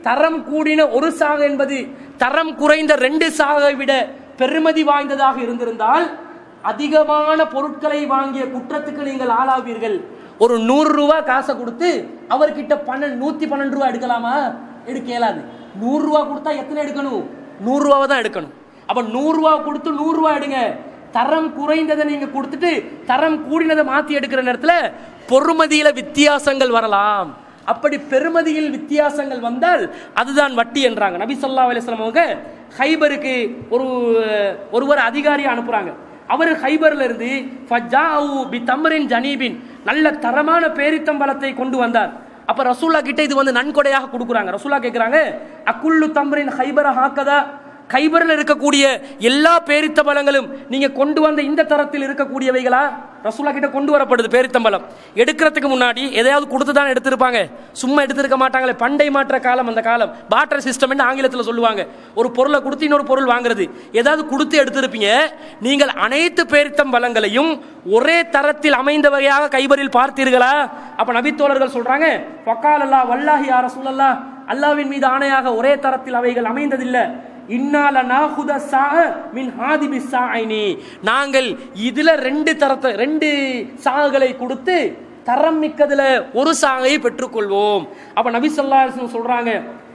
தரம் கூடின ஒரு சாக என்பது தரம் குறைந்த ரெண்டு சாகை விட பெருமதி வாய்ந்ததாக இருந்திருந்தால் அதிகமான பொருட்களை வாங்கிய குற்றத்துக்கு நீங்கள் ஆளாவீர்கள் ஒரு நூறு ரூபாய் காசை கொடுத்து அவர்கிட்ட பன்னெண்டு நூத்தி பன்னெண்டு ரூபாய் எடுக்கலாமா எடுக்க இயலாது நூறு ரூபாய் கொடுத்தா எத்தனை எடுக்கணும் நூறு ரூபாவை தான் எடுக்கணும் அப்ப நூறு ரூபாய் கொடுத்து நூறு ரூபாய் எடுங்க தரம் குறைந்ததை நீங்க கொடுத்துட்டு தரம் கூடினதை மாத்தி எடுக்கிற நேரத்துல பொறுமதியில வித்தியாசங்கள் வரலாம் அப்படி பெருமதியில் வித்தியாசங்கள் வந்தால் அதுதான் வட்டி என்றாங்க நபி சொல்லா அலிஸ்லாம் அவங்க ஹைபருக்கு ஒரு ஒருவர் அதிகாரியை அனுப்புறாங்க அவர் ஹைபர்ல இருந்து ஃபஜாஉ பி தம்ரின் ஜனீபின் நல்ல தரமான பேரித்தம்பழத்தை கொண்டு வந்தார் அப்ப ரசூல்லா கிட்ட இது வந்து நன்கொடையாக கொடுக்குறாங்க ரசூல்லா கேட்குறாங்க அக்குல்லு தம்ரின் ஹைபர ஹாக்கதா கைபரில் இருக்கக்கூடிய எல்லா பேரித்தம்பழங்களும் நீங்க கொண்டு வந்த இந்த தரத்தில் இருக்கக்கூடியவைகளா ரசூலா கிட்ட கொண்டு வரப்படுது பேரித்தம்பழம் எடுக்கிறதுக்கு முன்னாடி எதையாவது கொடுத்து தான் எடுத்திருப்பாங்க சும்மா எடுத்திருக்க மாட்டாங்களே பண்டை மாற்ற காலம் அந்த காலம் பாட்டர் சிஸ்டம் ஆங்கிலத்தில் சொல்லுவாங்க ஒரு பொருளை கொடுத்து இன்னொரு பொருள் வாங்குறது ஏதாவது கொடுத்து எடுத்திருப்பீங்க நீங்கள் அனைத்து பேரித்தம்பழங்களையும் ஒரே தரத்தில் அமைந்த வகையாக கைபரில் பார்த்தீர்களா அப்ப நபித்தோழர்கள் சொல்றாங்க பக்கால் அல்லா வல்லாஹி யார சூழல்லா அல்லாவின் மீது ஆணையாக ஒரே தரத்தில் அவைகள் அமைந்ததில்லை இன்னால நாகுத சா மின் ஹாதிபி சாயினி நாங்கள் இதுல ரெண்டு தரத்தை ரெண்டு சாகுகளை கொடுத்து தரம் மிக்கதுல ஒரு சாகையை பெற்றுக்கொள்வோம் அப்ப நபி சொல்லா சொல்றாங்க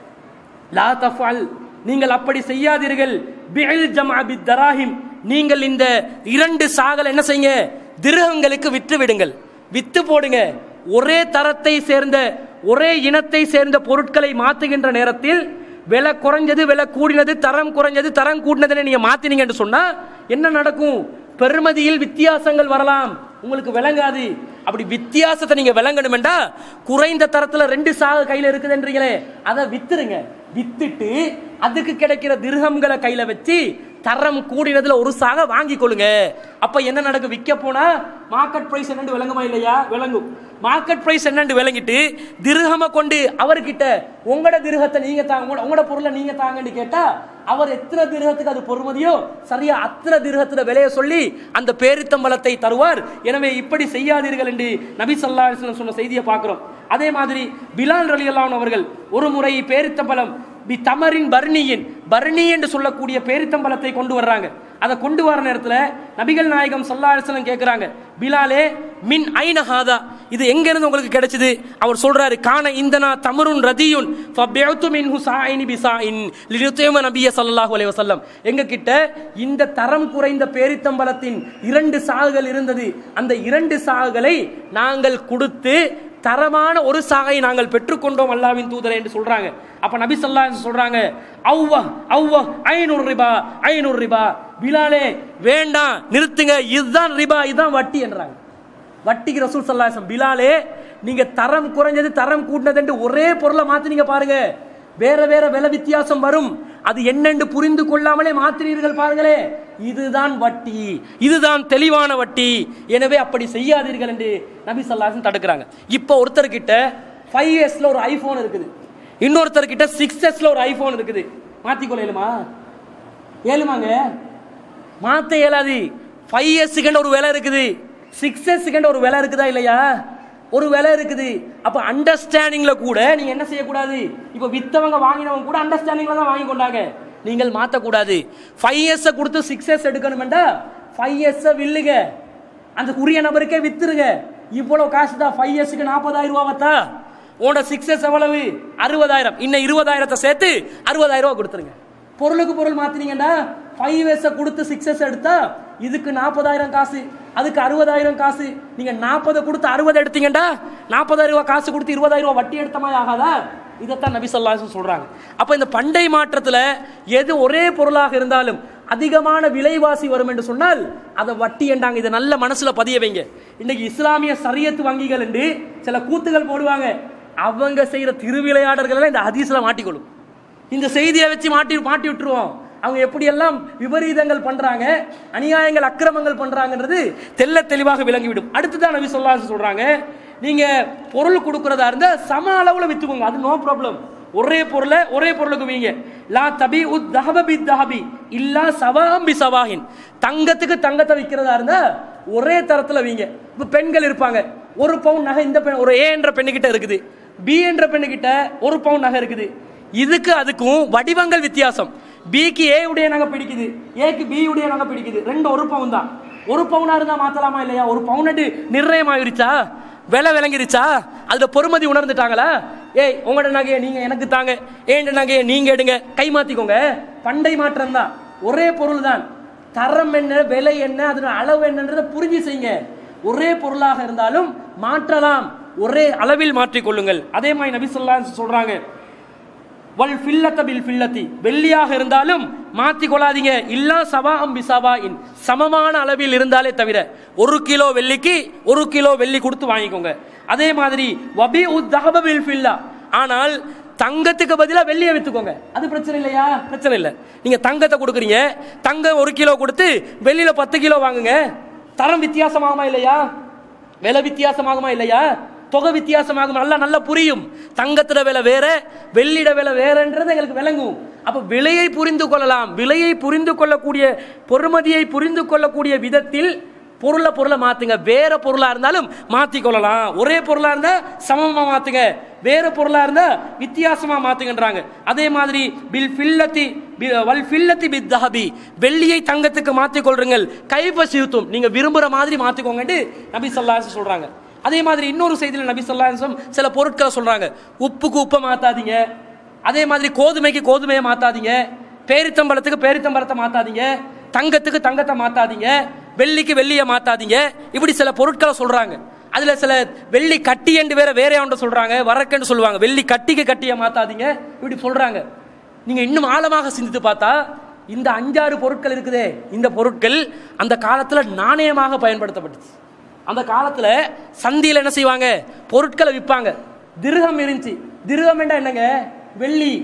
லா தஃபால் நீங்கள் அப்படி செய்யாதீர்கள் பில் ஜமா பி தராஹிம் நீங்கள் இந்த இரண்டு சாகல் என்ன செய்யுங்க திருகங்களுக்கு விற்று விடுங்கள் வித்து போடுங்க ஒரே தரத்தை சேர்ந்த ஒரே இனத்தை சேர்ந்த பொருட்களை மாற்றுகின்ற நேரத்தில் விலை குறைஞ்சது விலை கூடினது தரம் குறைஞ்சது தரம் கூடினதுன்னு நீங்க மாத்தினீங்கன்னு சொன்னா என்ன நடக்கும் பெருமதியில் வித்தியாசங்கள் வரலாம் உங்களுக்கு விளங்காது அப்படி வித்தியாசத்தை நீங்க விளங்கணுமெண்டா குறைந்த தரத்துல ரெண்டு சாக கையில இருக்குதுன்றீங்களே அதை வித்துருங்க வித்துட்டு அதுக்கு கிடைக்கிற திருகம்களை கையில வச்சு தரம் கூடினதுல ஒரு சாக வாங்கி கொள்ளுங்க அப்ப என்ன நடக்கும் விற்க போனா மார்க்கெட் பிரைஸ் என்னன்னு விளங்குமா இல்லையா விளங்கும் மார்க்கெட் பிரைஸ் என்னன்னு விளங்கிட்டு திருகம கொண்டு அவர்கிட்ட உங்களோட திருகத்தை நீங்க தாங்க உங்களோட- உங்களோட பொருளை நீங்க தாங்கன்னு கேட்டா அவர் எத்தனை திருகத்துக்கு அது பொறுமதியோ சரியா அத்தனை திருகத்துல விலையை சொல்லி அந்த பேரித்தம்பலத்தை தருவார் எனவே இப்படி செய்யாதீர்கள் என்று நபி ஸல்லல்லாஹு அலைஹி வஸல்லம் சொன்ன செய்தியை பார்க்கிறோம் அதே மாதிரி பிலால் ரலியல்லாஹு அவர்கள் ஒரு முறை பேரித்தம்பலம் பி தமரின் பர்னியின் பர்னி என்று சொல்லக்கூடிய பேரித்தம்பலத்தை கொண்டு வர்றாங்க அதை கொண்டு வர நேரத்துல நபிகள் நாயகம் ஸல்லல்லாஹு அலைஹி வஸல்லம் கேட்குறாங்க பிலாலே மின் ஐன ஹாதா இது எங்க இருந்து உங்களுக்கு கிடைச்சது அவர் சொல்றாரு கான இந்தனா தமருன் ரதியுன் ஃபபியத்து மின்ஹு சாயினி பிசாயின் லியுத்தேம நபிய ஸல்லல்லாஹு அலைஹி வஸல்லம் எங்க கிட்ட இந்த தரம் குறைந்த பேரித்தம்பலத்தின் இரண்டு சாகுகள் இருந்தது அந்த இரண்டு சாகுகளை நாங்கள் கொடுத்து தரமான ஒரு சாகை நாங்கள் பெற்றுக்கொண்டோம் அல்லாவின் தூதரை என்று சொல்றாங்க அப்ப நபி ஸல்லல்லாஹு அலைஹி வஸல்லம் சொல்றாங்க அவ்வா அவ்வா ஐநூறு ரிபா ஐநூறு ரிபா பிலாலே வேண்டாம் நிறுத்துங்க இதுதான் ரிபா இதுதான் வட்டி என்றாங்க வட்டிக்கு ரசூல் சல்லாசம் பிலாலே நீங்க தரம் குறைஞ்சது தரம் கூட்டினது ஒரே பொருளை மாத்தினீங்க பாருங்க வேற வேற விலை வித்தியாசம் வரும் அது என்னென்று புரிந்து கொள்ளாமலே மாத்தினீர்கள் பாருங்களே இதுதான் வட்டி இதுதான் தெளிவான வட்டி எனவே அப்படி செய்யாதீர்கள் என்று நபி சல்லாசன் தடுக்கிறாங்க இப்போ ஒருத்தர் கிட்ட ஃபைவ் எஸ்ல ஒரு ஐபோன் இருக்குது இன்னொருத்தர் கிட்ட சிக்ஸ் எஸ்ல ஒரு ஐபோன் இருக்குது மாத்திக்கொள்ள இயலுமா ஏழுமாங்க மாத்த இயலாது ஃபைவ் இயர்ஸுக்கு ஒரு விலை இருக்குது சிக்ஸ் இயர்ஸுக்கு ஒரு விலை இருக்குதா இல்லையா ஒரு விலை இருக்குது அப்ப அண்டர்ஸ்டாண்டிங்ல கூட நீங்க என்ன செய்யக்கூடாது இப்ப வித்தவங்க வாங்கினவங்க கூட அண்டர்ஸ்டாண்டிங்ல தான் வாங்கி கொண்டாங்க நீங்கள் மாத்தக்கூடாது ஃபைவ் இயர்ஸ் கொடுத்து சிக்ஸ் இயர்ஸ் எடுக்கணுமெண்டா ஃபைவ் இயர்ஸ் வில்லுங்க அந்த உரிய நபருக்கே வித்துருங்க இவ்வளவு காசு தான் ஃபைவ் இயர்ஸுக்கு நாற்பதாயிரம் ரூபாவத்தா உன்னோட சிக்ஸ் இயர்ஸ் எவ்வளவு அறுபதாயிரம் இன்னும் இருபதாயிரத்தை சேர்த்து அறுபதாயிரம் ரூபாய் கொடுத்துருங்க பொருளுக்கு பொருள் மாத்தினீங்கன்னா ஃபைவ் எஸ் கொடுத்து சிக்ஸ் எஸ் எடுத்தா இதுக்கு நாற்பதாயிரம் காசு அதுக்கு அறுபதாயிரம் காசு நீங்க நாற்பதை கொடுத்து அறுபது எடுத்தீங்கடா நாற்பதாயிரம் ரூபாய் காசு கொடுத்து இருபதாயிரம் ரூபாய் வட்டி எடுத்த மாதிரி ஆகாதா இதைத்தான் நபி சொல்லாசம் சொல்றாங்க அப்ப இந்த பண்டை மாற்றத்துல எது ஒரே பொருளாக இருந்தாலும் அதிகமான விலைவாசி வரும் என்று சொன்னால் அதை வட்டி என்றாங்க இதை நல்ல மனசுல பதிய வைங்க இன்னைக்கு இஸ்லாமிய சரியத்து வங்கிகள் என்று சில கூத்துகள் போடுவாங்க அவங்க செய்யற திருவிளையாடல்கள் எல்லாம் இந்த ஹதீஸ்ல மாட்டிக்கொள்ளும் இந்த செய்தியை வச்சு மாட்டி மாட்டி விட்டுருவோம் அவங்க எப்படியெல்லாம் விபரீதங்கள் பண்றாங்க அநியாயங்கள் அக்கிரமங்கள் பண்றாங்கன்றது தெல்ல தெளிவாக விளங்கிவிடும் அடுத்துதான் நபி சொல்லாசு சொல்றாங்க நீங்க பொருள் கொடுக்கறதா இருந்தா சம அளவுல வித்துக்கோங்க அது நோ ப்ராப்ளம் ஒரே பொருளை ஒரே பொருளுக்கு வீங்க லா தபி உத் தஹப பி தஹபி இல்லா சவாம் பி சவாஹின் தங்கத்துக்கு தங்கத்தை விற்கிறதா இருந்தா ஒரே தரத்துல வீங்க இப்ப பெண்கள் இருப்பாங்க ஒரு பவுன் நகை இந்த பெண் ஒரு ஏ என்ற பெண்ணுகிட்ட இருக்குது பி என்ற பெண்ணுகிட்ட ஒரு பவுன் நகை இருக்குது இதுக்கு அதுக்கும் வடிவங்கள் வித்தியாசம் பிக்கு ஏ உடைய நகை பிடிக்குது ஏக்கு பி உடைய நகை பிடிக்குது ரெண்டு ஒரு பவுன் தான் ஒரு பவுனா இருந்தா மாத்தலாமா இல்லையா ஒரு பவுனட்டு நிர்ணயம் ஆயிருச்சா விலை விளங்கிருச்சா அதுல பொறுமதி உணர்ந்துட்டாங்களா ஏய் உங்களோட நகையை நீங்க எனக்கு தாங்க ஏண்ட நகையை நீங்க எடுங்க கை மாத்திக்கோங்க பண்டை மாற்றம் தான் ஒரே பொருள் தான் தரம் என்ன விலை என்ன அதன் அளவு என்னன்றதை புரிஞ்சு செய்யுங்க ஒரே பொருளாக இருந்தாலும் மாற்றலாம் ஒரே அளவில் மாற்றிக்கொள்ளுங்கள் அதே மாதிரி நபி ஸல்லல்லாஹு சொல்றாங்க வல் ஃபில்லத்த பில் ஃபில்லத்தி வெள்ளியாக இருந்தாலும் மாத்தி கொள்ளாதீங்க இல்லா சவா அம் பிசவா இன் சமமான அளவில் இருந்தாலே தவிர ஒரு கிலோ வெள்ளிக்கு ஒரு கிலோ வெள்ளி கொடுத்து வாங்கிக்கோங்க அதே மாதிரி வபி உத் பில் ஃபில்லா ஆனால் தங்கத்துக்கு பதிலாக வெள்ளியை வித்துக்கோங்க அது பிரச்சனை இல்லையா பிரச்சனை இல்லை நீங்க தங்கத்தை கொடுக்குறீங்க தங்கம் ஒரு கிலோ கொடுத்து வெள்ளியில பத்து கிலோ வாங்குங்க தரம் வித்தியாசமாகுமா இல்லையா விலை வித்தியாசமாகுமா இல்லையா தொகை வித்தியாசமாகும் நல்லா நல்லா புரியும் தங்கத்துல விலை வேற வெள்ளிட விலை வேறன்றது எங்களுக்கு விளங்கும் அப்ப விலையை புரிந்து கொள்ளலாம் விலையை புரிந்து கொள்ளக்கூடிய பொறுமதியை புரிந்து கொள்ளக்கூடிய விதத்தில் பொருளை பொருளை மாத்துங்க வேற பொருளா இருந்தாலும் மாத்தி கொள்ளலாம் ஒரே பொருளா இருந்தா சமமா மாத்துங்க வேற பொருளா இருந்தா வித்தியாசமா மாத்துங்கன்றாங்க அதே மாதிரி பில் ஃபில்லத்தி பி- வல் ஃபில்லத்தி பித் தஹபி வெள்ளியை தங்கத்துக்கு மாத்திக் கொள்றீங்கள் கைப சிறுத்தும் நீங்க விரும்புற மாதிரி மாத்திக்கோங்கன்னு நபி ஸல்லல்லாஹு சொல்றாங்க அதே மாதிரி இன்னொரு செய்தியில் நபி ஸல்லல்லாஹு அலைஹி வஸல்லம் சில பொருட்களை சொல்றாங்க உப்புக்கு உப்பை மாத்தாதீங்க அதே மாதிரி கோதுமைக்கு கோதுமையை மாத்தாதீங்க பேரித்தம்பழத்துக்கு பேரித்தம்பழத்தை மாத்தாதீங்க தங்கத்துக்கு தங்கத்தை மாத்தாதீங்க வெள்ளிக்கு வெள்ளியை மாத்தாதீங்க இப்படி சில பொருட்களை சொல்றாங்க அதுல சில வெள்ளி கட்டி என்று வேற வேற ஒன்று சொல்றாங்க வரக்கன்னு சொல்லுவாங்க வெள்ளி கட்டிக்கு கட்டியை மாத்தாதீங்க இப்படி சொல்றாங்க நீங்க இன்னும் ஆழமாக சிந்தித்து பார்த்தா இந்த அஞ்சாறு பொருட்கள் இருக்குதே இந்த பொருட்கள் அந்த காலத்துல நாணயமாக பயன்படுத்தப்பட்டுச்சு அந்த காலத்துல சந்தியில என்ன செய்வாங்க பொருட்களை விற்பாங்க திருகம் இருந்துச்சு திருகம் என்றா என்னங்க வெள்ளி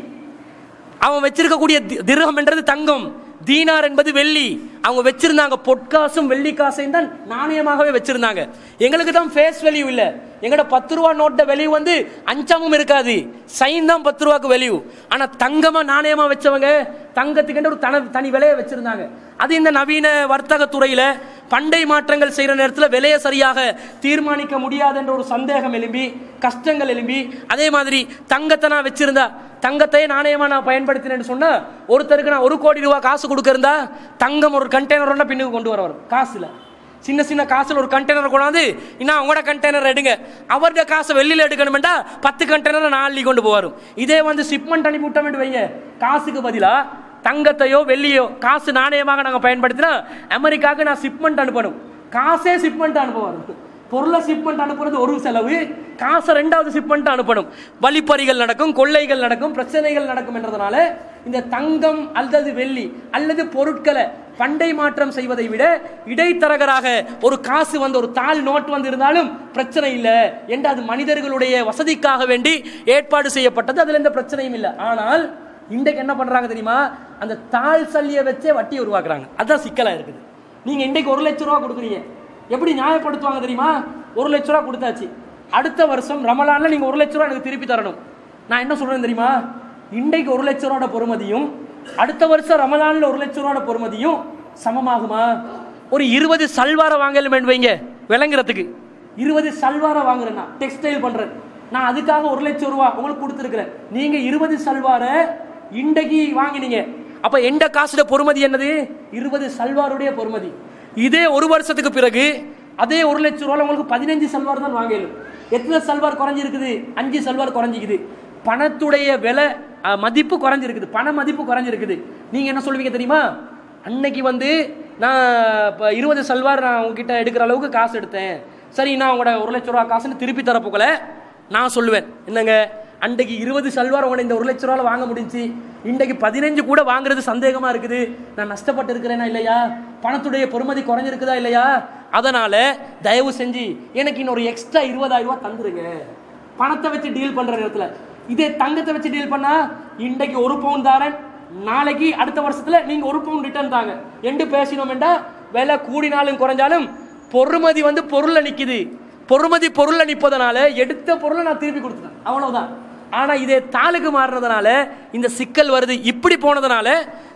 அவன் வச்சிருக்கக்கூடிய தி- திரகம் என்றது தங்கம் தீனார் என்பது வெள்ளி அவங்க வச்சிருந்தாங்க பொற்காசும் வெள்ளி காசையும் தான் நாணயமாகவே வச்சிருந்தாங்க எங்களுக்கு தான் ஃபேஸ் வேல்யூ இல்ல எங்கட பத்து ரூபா நோட்ட வேல்யூ வந்து அஞ்சமும் இருக்காது சைன் தான் பத்து ரூபாக்கு வேல்யூ ஆனா தங்கமா நாணயமா வச்சவங்க தங்கத்துக்கு ஒரு தன தனி விலையை வச்சிருந்தாங்க அது இந்த நவீன வர்த்தக துறையில பண்டை மாற்றங்கள் செய்யற நேரத்தில் விலையை சரியாக தீர்மானிக்க முடியாது என்ற ஒரு சந்தேகம் எழும்பி கஷ்டங்கள் எழும்பி அதே மாதிரி தங்கத்தை நான் வச்சிருந்தா தங்கத்தை நாணயமா நான் பயன்படுத்தினேன்னு சொன்னா ஒருத்தருக்கு நான் ஒரு கோடி ரூபாய் காசு கொடுக்கறதா தங்கம் ஒரு கண்டெய்னரோட பின்னுக்கு கொண்டு வரவர் காசுல சின்ன சின்ன காசுல ஒரு கண்டெய்னர் கொண்டாந்து இன்னும் அவங்களோட கண்டெய்னர் எடுங்க அவருடைய காசை வெளியில எடுக்கணுமெண்டா பத்து கண்டெய்னர் நாளி கொண்டு போவாரும் இதே வந்து ஷிப்மெண்ட் அனுப்பி விட்டோம்னு வைங்க காசுக்கு பதிலா தங்கத்தையோ வெள்ளியோ காசு நாணயமாக நாங்கள் பயன்படுத்தினா அமெரிக்காவுக்கு நான் ஷிப்மெண்ட் அனுப்பணும் காசே ஷிப்மெண்ட் அனுப்புவார் பொருளை ஷிப்மெண்ட் அனுப்புறது ஒரு செலவு காசை ரெண்டாவது ஷிப்மெண்ட் அனுப்பணும் வழிப்பறிகள் நடக்கும் கொள்ளைகள் நடக்கும் பிரச்சனைகள் நடக்கும் என்றதுனால இந்த தங்கம் அல்லது வெள்ளி அல்லது பொருட்களை பண்டை மாற்றம் செய்வதை விட இடைத்தரகராக ஒரு காசு வந்து ஒரு தாள் நோட் வந்து இருந்தாலும் பிரச்சனை இல்லை என்று அது மனிதர்களுடைய வசதிக்காக வேண்டி ஏற்பாடு செய்யப்பட்டது அதுல எந்த பிரச்சனையும் இல்லை ஆனால் இன்றைக்கு என்ன பண்றாங்க தெரியுமா அந்த தாள் சல்லியை வச்சே வட்டி உருவாக்குறாங்க அதான் சிக்கலா இருக்குது நீங்க இன்றைக்கு ஒரு லட்ச ரூபா கொடுக்குறீங்க எப்படி நியாயப்படுத்துவாங்க தெரியுமா ஒரு லட்ச ரூபா கொடுத்தாச்சு அடுத்த வருஷம் ரமலான்ல நீங்க ஒரு லட்ச ரூபா எனக்கு திருப்பி தரணும் நான் என்ன சொல்றேன் தெரியுமா இன்றைக்கு ஒரு லட்ச ரூபாட பொறுமதியும் அடுத்த வருஷம் ரமலான்ல ஒரு லட்ச ரூபாட பொறுமதியும் சமமாகுமா ஒரு இருபது சல்வார வாங்கலும் வைங்க விளங்குறதுக்கு இருபது சல்வார வாங்குறேன் நான் டெக்ஸ்டைல் பண்றேன் நான் அதுக்காக ஒரு லட்சம் ரூபா உங்களுக்கு கொடுத்துருக்கிறேன் நீங்க இருபது சல்வார இன்றைக்கு வாங்கினீங்க அப்ப எந்த காசுல பொறுமதி என்னது இருபது சல்வாருடைய பொறுமதி இதே ஒரு வருஷத்துக்கு பிறகு அதே ஒரு லட்சம் ரூபாய் உங்களுக்கு பதினஞ்சு சல்வார் தான் வாங்கலும் எத்தனை சல்வார் குறைஞ்சிருக்குது அஞ்சு சல்வார் குறைஞ்சிக்குது பணத்துடைய விலை அஹ், மதிப்பு குறைஞ்சிருக்குது பண மதிப்பு குறைஞ்சிருக்குது நீங்க என்ன சொல்லுவீங்க தெரியுமா அன்னைக்கு வந்து நான் இப்போ இருபது சல்வார் நான் உங்ககிட்ட எடுக்கிற அளவுக்கு காசு எடுத்தேன் சரி நான் உங்களோட ஒரு லட்ச ரூபா காசுன்னு திருப்பி தரப்போக்கல நான் சொல்லுவேன் என்னங்க அன்றைக்கு இருபது சல்வார் உங்களை இந்த ஒரு லட்ச ரூபால வாங்க முடிஞ்சு இன்றைக்கு பதினஞ்சு கூட வாங்குறது சந்தேகமா இருக்குது நான் நஷ்டப்பட்டு இருக்கிறேனா இல்லையா பணத்துடைய பொறுமதி குறைஞ்சிருக்குதா இல்லையா அதனால தயவு செஞ்சு எனக்கு இன்னொரு எக்ஸ்ட்ரா இருபதாயிரம் ரூபாய் தந்துருங்க பணத்தை வச்சு டீல் பண்ற நேரத்துல இதே தங்கத்தை வச்சு டீல் பண்ணா இன்றைக்கு ஒரு பவுன் தாரன் நாளைக்கு அடுத்த வருஷத்துல நீங்க ஒரு பவுன் ரிட்டர்ன் தாங்க என்று பேசினோம்டா விலை கூடினாலும் குறைஞ்சாலும் பொறுமதி வந்து பொருள்ல நிக்குது பொறுமதி பொருள்ல நிப்பதனால எடுத்த பொருளை நான் திருப்பி கொடுத்துட்டேன் அவ்வளவுதான் ஆனா இதே தாளுக்கு மாறுறதுனால இந்த சிக்கல் வருது இப்படி போனதுனால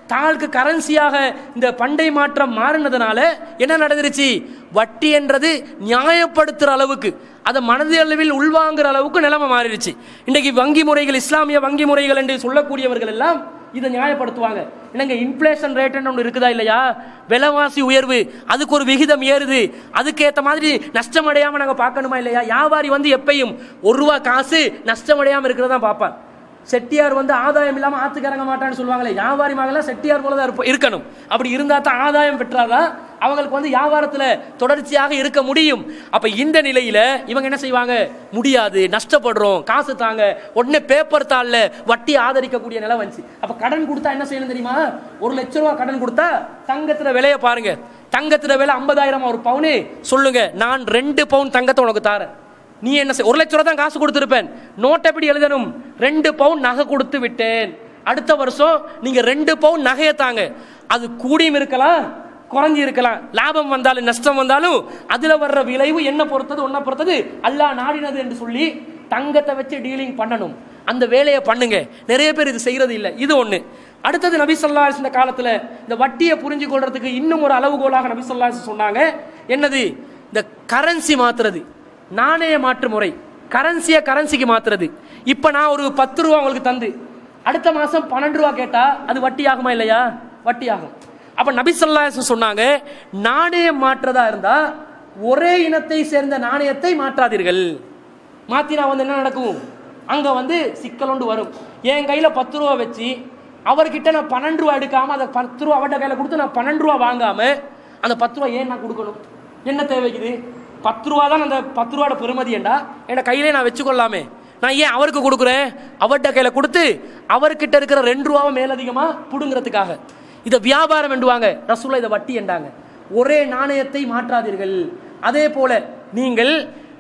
தாளுக்கு கரன்சியாக இந்த பண்டை மாற்றம் மாறினதுனால என்ன நடந்துருச்சு வட்டி என்றது நியாயப்படுத்துற அளவுக்கு அதை மனதளவில் உள்வாங்குற அளவுக்கு நிலைமை மாறிடுச்சு இன்றைக்கு வங்கி முறைகள் இஸ்லாமிய வங்கி முறைகள் என்று சொல்லக்கூடியவர்கள் எல்லாம் இதை நியாயப்படுத்துவாங்க என்னங்க இன்ஃப்ளேஷன் ரேட்னு ஒன்று இருக்குதா இல்லையா விலைவாசி உயர்வு அதுக்கு ஒரு விகிதம் ஏறுது அதுக்கேற்ற மாதிரி நஷ்டம் அடையாமல் நாங்கள் பார்க்கணுமா இல்லையா வியாபாரி வந்து எப்பயும் ஒரு ரூபா காசு நஷ்டம் அடையாமல் இருக்கிறதா பார்ப்பான் செட்டியார் வந்து ஆதாயம் இல்லாமல் ஆத்துக்கு இறங்க மாட்டான்னு சொல்லுவாங்களே வியாபாரி மகளாம் செட்டியார் போல தான் இருப்ப- இருக்கணும் அப்படி இருந்தால் தான் ஆதாயம் பெற்றாதான் அவங்களுக்கு வந்து வியாபாரத்தில் தொடர்ச்சியாக இருக்க முடியும் அப்ப இந்த நிலையில இவங்க என்ன செய்வாங்க முடியாது நஷ்டப்படுறோம் காசு தாங்க உடனே பேப்பர் தாள்ல வட்டி ஆதரிக்கக்கூடிய நிலை வந்துச்சு அப்ப கடன் கொடுத்தா என்ன செய்யணும் தெரியுமா ஒரு லட்ச ரூபா கடன் கொடுத்தா தங்கத்துல விலைய பாருங்க தங்கத்துல விலை ஐம்பதாயிரம் ஒரு பவுனு சொல்லுங்க நான் ரெண்டு பவுன் தங்கத்தை உனக்கு தாரேன் நீ என்ன செய் ஒரு லட்ச ரூபா தான் காசு கொடுத்துருப்பேன் நோட் எப்படி எழுதணும் ரெண்டு பவுன் நகை கொடுத்து விட்டேன் அடுத்த வருஷம் நீங்க ரெண்டு பவுன் நகையை தாங்க அது கூடியும் இருக்கலாம் குறைஞ்சி இருக்கலாம் லாபம் வந்தாலும் நஷ்டம் வந்தாலும் அதுல வர்ற விளைவு என்ன பொறுத்தது ஒன்ன பொறுத்தது அல்லாஹ் நாடினது என்று சொல்லி தங்கத்தை வச்சு டீலிங் பண்ணணும் அந்த வேலையை பண்ணுங்க நிறைய பேர் இது செய்யறது இல்லை இது ஒண்ணு அடுத்தது நபி சொல்லா இந்த காலத்துல இந்த வட்டியை புரிஞ்சு கொள்றதுக்கு இன்னும் ஒரு அளவுகோலாக நபி சொல்லா சொன்னாங்க என்னது இந்த கரன்சி மாத்துறது நாணய மாற்று முறை கரன்சியை கரன்சிக்கு மாத்துறது இப்போ நான் ஒரு பத்து ரூபா உங்களுக்கு தந்து அடுத்த மாசம் பன்னெண்டு ரூபா கேட்டா அது வட்டி ஆகுமா இல்லையா வட்டி ஆகும் அப்ப நபி ஸல்லல்லாஹு அலைஹி வஸல்லம் சொன்னாங்க நாணயம் மாற்றதா இருந்தா ஒரே இனத்தை சேர்ந்த நாணயத்தை மாற்றாதீர்கள் மாத்தினா வந்து என்ன நடக்கும் அங்க வந்து சிக்கல் வரும் என் கையில பத்து ரூபா வச்சு அவர்கிட்ட நான் பன்னெண்டு ரூபா எடுக்காம அதை பத்து ரூபா அவர்கிட்ட கையில கொடுத்து நான் பன்னெண்டு ரூபா வாங்காம அந்த பத்து ரூபா ஏன் நான் கொடுக்கணும் என்ன தேவைக்குது பத்து ரூபா தான் அந்த பத்து ரூபாட பெருமதி ஏண்டா என் கையிலே நான் வச்சுக்கொள்ளாமே நான் ஏன் அவருக்கு கொடுக்குறேன் அவர்கிட்ட கையில கொடுத்து அவர்கிட்ட இருக்கிற ரெண்டு ரூபாவை மேலதிகமா புடுங்கிறதுக்காக இதை வியாபாரம் என்றுவாங்க ரசூலா இதை வட்டி என்றாங்க ஒரே நாணயத்தை மாற்றாதீர்கள் அதே போல நீங்கள்